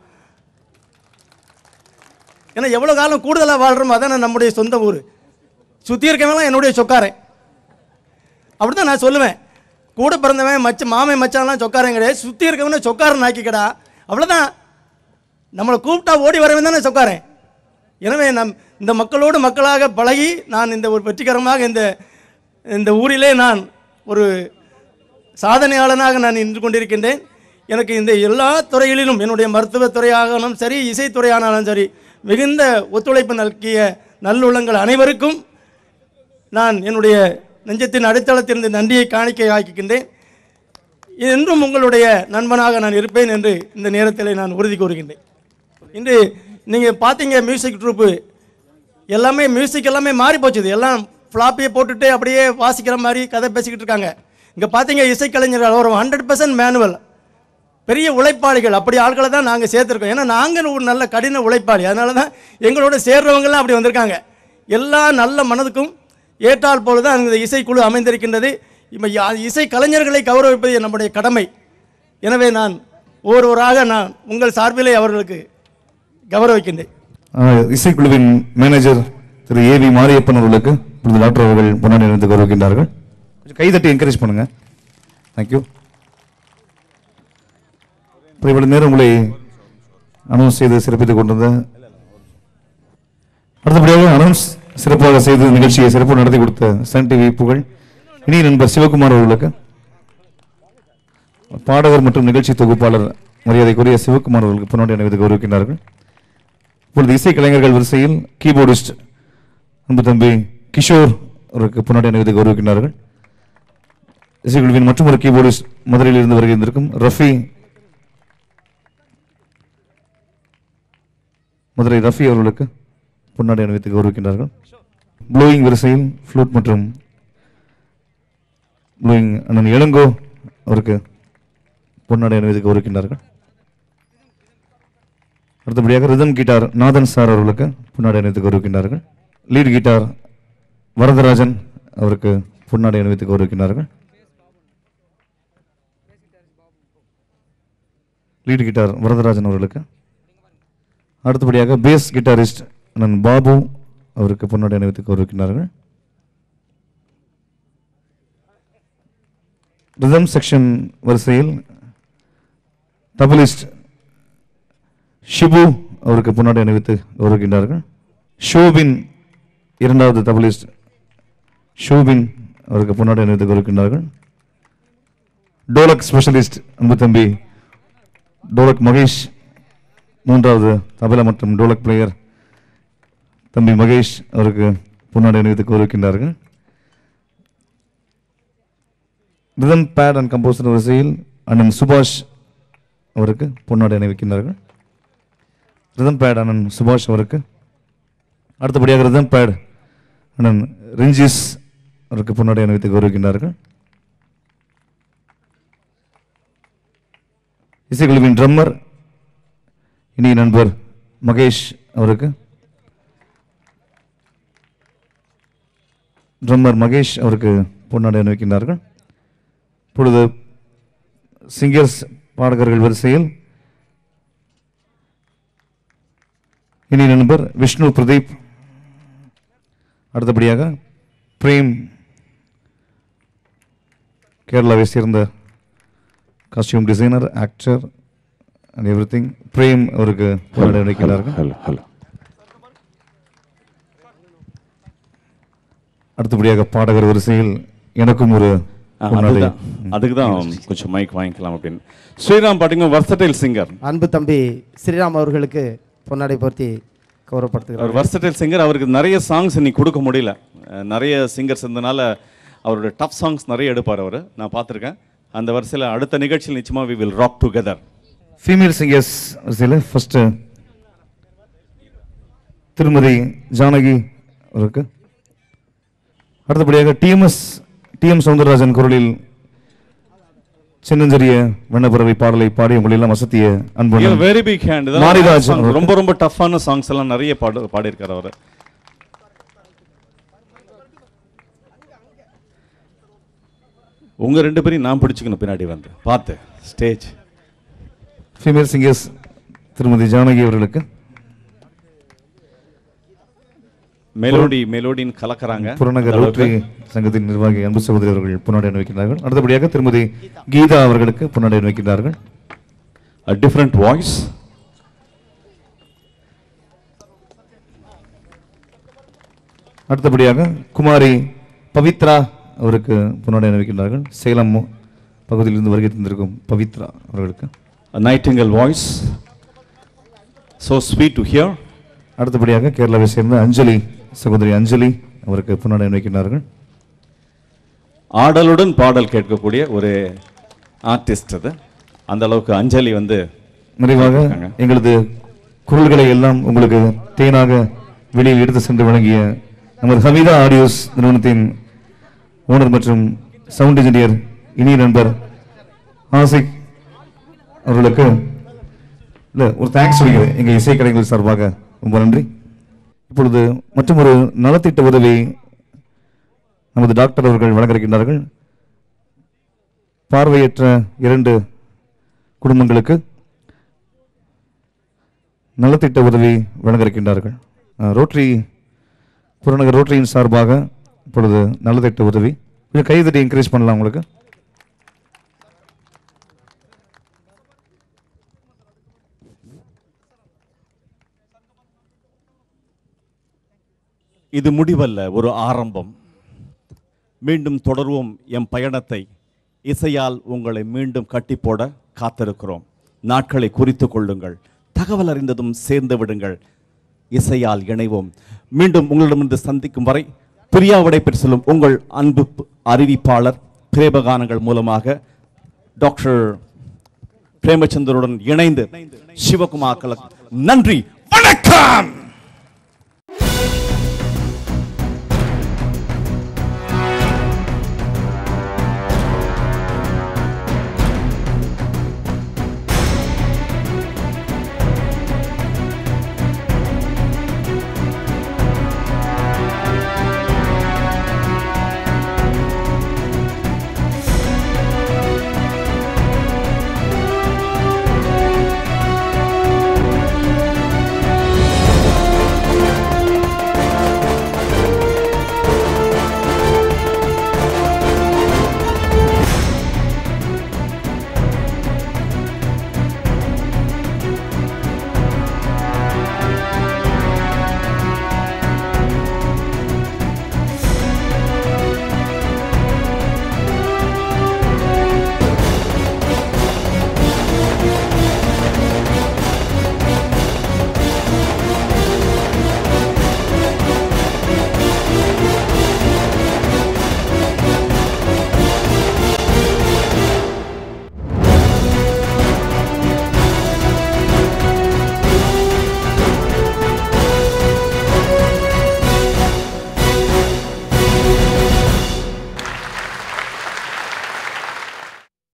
ஏன்னா எவ்வளோ காலம் கூடுதலாக வாழ்கிறோமோ அதான் நம்முடைய சொந்த ஊர் சுற்றி இருக்கவங்களாம் என்னுடைய சொக்காரன் அப்படி தான் நான் சொல்லுவேன் கூட பிறந்தவன் மச்ச மாமன் மச்சான்லாம் சொக்காரன் கிடையாது சுற்றி இருக்கவன சொக்காரன் ஆக்கிக்கடா அவ்வளோதான் நம்மளை கூப்பிட்டா ஓடி வரவன் தானே சொக்காரன் எனவே நம் இந்த மக்களோடு மக்களாக பழகி நான் இந்த ஒரு வெற்றிகரமாக இந்த இந்த ஊரிலே நான் ஒரு சாதனையாளனாக நான் நின்று கொண்டிருக்கின்றேன் எனக்கு இந்த எல்லா துறைகளிலும் என்னுடைய மருத்துவத் துறையாகணும் சரி இசைத்துறை ஆனாலும் சரி மிகுந்த ஒத்துழைப்பு நல்கிய நல்லுள்ளங்கள் அனைவருக்கும் நான் என்னுடைய நெஞ்சத்தின் அடித்தளத்திலிருந்து நன்றியை காணிக்கை ஆக்கிக்கின்றேன் என்றும் உங்களுடைய நண்பனாக நான் இருப்பேன் என்று இந்த நேரத்தில் நான் உறுதி கூறுகின்றேன் இன்று நீங்கள் பார்த்தீங்க மியூசிக் ட்ரூப்பு எல்லாமே மியூசிக் எல்லாமே மாறி போச்சுது எல்லாம் ஃப்ளாப்பியை போட்டுட்டு அப்படியே வாசிக்கிற மாதிரி கதை பேசிக்கிட்டு இருக்காங்க இங்கே பார்த்தீங்க இசைக்கலைஞர்கள் ஒரு ஹண்ட்ரட் பர்சன்ட் மேனுவல் பெரிய உழைப்பாளிகள் அப்படி ஆட்களை தான் நாங்கள் சேர்த்துருக்கோம் ஏன்னா நாங்கள் ஒரு நல்ல கடின உழைப்பாளி அதனால தான் எங்களோட சேர்றவங்கெல்லாம் அப்படி வந்திருக்காங்க எல்லா நல்ல மனதுக்கும் ஏற்றால் போல தான் இந்த இசைக்குழு அமைந்திருக்கின்றது இப்போ இசை கலைஞர்களை கௌரவிப்பது நம்முடைய கடமை எனவே நான் ஒவ்வொருவராக நான் உங்கள் சார்பிலே அவர்களுக்கு கௌரவிக்கின்றேன் ஆஹ், இசைக்குழுவின் manager Thiru A V Mariappan அவர்களுக்கு இப்பொழுது டாக்டர் அவர்கள் பொன்னாடி இருந்து கௌரவிக்கின்றார்கள் கொஞ்சம் கைதட்டி என்கரேஜ் பண்ணுங்க தேங்க்யூ இப்போ இவ்வளவு நேரம் உங்களை அனௌன்ஸ் செய்து சிறப்பித்துக் கொண்டிருந்த அடுத்தபடியாக அனௌன்ஸ் சிறப்பாக செய்து நிகழ்ச்சியை சிறப்பாக நடத்தி கொடுத்த சன் டிவி புகழ் இனிய நண்பர் சிவகுமார் அவர்களுக்கு பாடகர் மற்றும் நிகழ்ச்சி தொகுப்பாளர் மரியாதைக்குரிய சிவகுமார் அவர்களுக்கு பொன்னாடி அணிவித்து கௌரவிக்கின்றார்கள் இப்பொழுது இசை கலைஞர்கள் வரிசையில் கீபோர்டிஸ்ட் அன்பு தம்பி கிஷோர் அவருக்கு பொன்னாடி அணிவித்து கௌரவிக்கின்றார்கள் இசைக்குழுவின் மற்றும் ஒரு கீபோர்டிஸ்ட் மதுரையில் இருந்து வருகின்றிருக்கும் ரஃபி மதுரை ரஃபி அவர்களுக்கு பொன்னாடி அணிவித்து கௌரவிக்கின்றார்கள் ப்ளோயிங் வரிசையில் ஃப்ளூட் மற்றும் ப்ளோயிங் அண்ணன் இளங்கோ அவருக்கு பொன்னாடி அணிவித்து கௌரவிக்கின்றார்கள் அடுத்தபடியாக ரிதம் கிட்டார் நாதன் சார் அவர்களுக்கு பொன்னாடை அணிவித்து கௌரவிக்கின்றார்கள் லீட் கிட்டார் வரதராஜன் அவருக்கு பொன்னாடை அணிவித்து கௌரவிக்கின்றார்கள் லீட் கிட்டார் வரதராஜன் அவர்களுக்கு அடுத்தபடியாக பேஸ் கிட்டாரிஸ்ட் அண்ணன் பாபு அவருக்கு பொன்னாடை அணிவித்து கௌரவிக்கின்றார்கள் ரிதம் செக்ஷன் வரிசையில் தபலிஸ்ட் ஷிபு அவருக்கு பொன்னாடை அணிவித்து கௌரவிக்கின்றார்கள் ஷோபின் இரண்டாவது தபலிஸ்ட் ஷோபின் அவருக்கு பொன்னாடை அணிவித்து கௌரவிக்கின்றார்கள் டோலக் ஸ்பெஷலிஸ்ட் அன்பு தம்பி டோலக் மகேஷ் மூன்றாவது தபலா மற்றும் டோலக் பிளேயர் தம்பி மகேஷ் அவருக்கு பொன்னாடை அணிவித்து கௌரவிக்கின்றார்கள் ரிதம் பேட் அண்ட் கம்போசர் வரிசையில் அண்ணன் சுபாஷ் அவருக்கு பொன்னாடை அணிவிக்கின்றார்கள் ரிதம் பேட் அண்ணன் சுபாஷ் அவருக்கு அடுத்தபடியாக ரிதம் பேட் அண்ணன் ரிஞ்சிஸ் அவருக்கு பொன்னாடை அணிவித்து கௌரவிக்கின்றார்கள் இசைக்குழுவின் ட்ரம்மர் இனிய நண்பர் மகேஷ் அவருக்கு ட்ரம்மர் மகேஷ் அவருக்கு பொன்னாடை அணிவிக்கின்றார்கள் இப்பொழுது சிங்கர்ஸ் பாடகர்கள் வரிசையில் இனி நண்பர் விஷ்ணு பிரதீப் அடுத்தபடியாக பிரேம் கேரளாவை சேர்ந்த costume designer actor and everything Prem அவருக்கு பொன்னாடை அணிவிக்கிறார்கள் ஹலோ ஹலோ அடுத்தபடியாக பாடகர் வரிசையில் எனக்கும் ஒரு பொன்னாடை அதுதான் அதுக்கு தான் கொஞ்சம் மைக் வாங்கிக்கலாம் அப்படின்னு ஸ்ரீராம் பாட்டிங்க வர்சடைல் சிங்கர் அன்பு தம்பி ஸ்ரீராம் அவர்களுக்கு பொன்னாடை போர்த்தி கௌரவப்படுத்துகிறேன் அவர் வர்சடைல் சிங்கர் அவருக்கு நிறைய சாங்ஸ் இன்னைக்கு கொடுக்க முடியல அஹ் நிறைய சிங்கர்ஸ் இருந்தனால அவரோட டஃப் சாங்ஸ் நிறைய எடுப்பார் அவர் நான் பார்த்துருக்கேன் அந்த வரிசையில் அடுத்த நிகழ்ச்சியில் நிச்சயமா we will rock together female singers வரிசையில் ஃபஸ்ட்டு திருமதி ஜானகி அவருக்கு அடுத்தபடியாக டிஎம்எஸ் டிஎம் சவுந்தரராஜன் குரலில் சின்னஞ்சிறிய வண்ணப்பறவை பாடலை பாடி உங்களெல்லாம் வசத்திய அன்பு வெரி பிக் ஹேண்ட் மாரிராஜ் ரொம்ப ரொம்ப டஃப்பான சாங்ஸ் எல்லாம் நிறைய பாடு பாடியிருக்காரு அவர் உங்க ரெண்டு பேரையும் நான் பிடிச்சுக்கணும் பின்னாடி வந்து பார்த்து ஸ்டேஜ் ஃபீமேல் சிங்கர்ஸ் திருமதி ஜானகி அவர்களுக்கு மெலோடி மெலோடின்னு கலக்கறாங்க புறநகர் அந்த அளவுக்கு. ரோட்டரி சங்கத்தின் நிர்வாகி அன்பு சகோதரி அவர்கள் பொன்னாடை வைக்கிறார்கள் அடுத்தபடியாக திருமதி கீதா அவர்களுக்கு பொன்னாடை வைக்கிறார்கள் a different voice அடுத்தபடியாக குமாரி பவித்ரா அவருக்கு பொன்னாடை வைக்கின்றார்கள் சேலம் பகுதியிலிருந்து வருகை தந்திருக்கும் பவித்ரா அவர்களுக்கு a nightingale voice so sweet to hear அடுத்தபடியாக கேரளாவை சேர்ந்த அஞ்சலி சகோதரி அஞ்சலி அவருக்கு பொன்னாடை வைக்கின்றார்கள் ஆடலுடன் பாடல் கேட்கக்கூடிய ஒரு ஆர்டிஸ்ட் அது அந்த அளவுக்கு அஞ்சலி வந்து நிறைவாக எங்களது குரல்களை எல்லாம் உங்களுக்கு தேனாக வெளியில் எடுத்து சென்று வழங்கிய நமது ஹமீதா ஆடியோஸ் நிறுவனத்தின் ஓனர் மற்றும் சவுண்ட் இன்ஜினியர் இனிய நண்பர் ஆசிக் அவர்களுக்கு இல்லை ஒரு தேங்க்ஸ் சொல்லிக்கிறேன் எங்கள் இசைக்கலைஞர்கள் சார்பாக ரொம்ப நன்றி இப்பொழுது மற்றும் ஒரு நலத்திட்ட உதவி நமது டாக்டர் அவர்கள் வழங்க இருக்கின்றார்கள் பார்வையற்ற இரண்டு குடும்பங்களுக்கு நலத்திட்ட உதவி வழங்க இருக்கின்றார்கள் அஹ், ரோட்டரி புறநகர் ரோட்டரியின் சார்பாக இப்பொழுது நலத்திட்ட உதவி கொஞ்சம் கைதட்டி என்கரேஜ் பண்ணலாம் உங்களுக்கு இது முடிவல்ல ஒரு ஆரம்பம் மீண்டும் தொடர்வோம் எம் பயணத்தை இசையால் உங்களை மீண்டும் கட்டி போட காத்திருக்கிறோம் நாட்களை குறித்து கொள்ளுங்கள் தகவல் அறிந்ததும் சேர்ந்து விடுங்கள் இசையால் இணைவோம் மீண்டும் உங்களிடமிருந்து சந்திக்கும் வரை பிரியா விடைபெற்று செல்லும் உங்கள் அன்பு ப- அறிவிப்பாளர் பிரேமகானங்கள் மூலமாக டாக்டர் பிரேமச்சந்திரனுடன் இணைந்து சிவகுமார் கலக் நன்றி வணக்கம்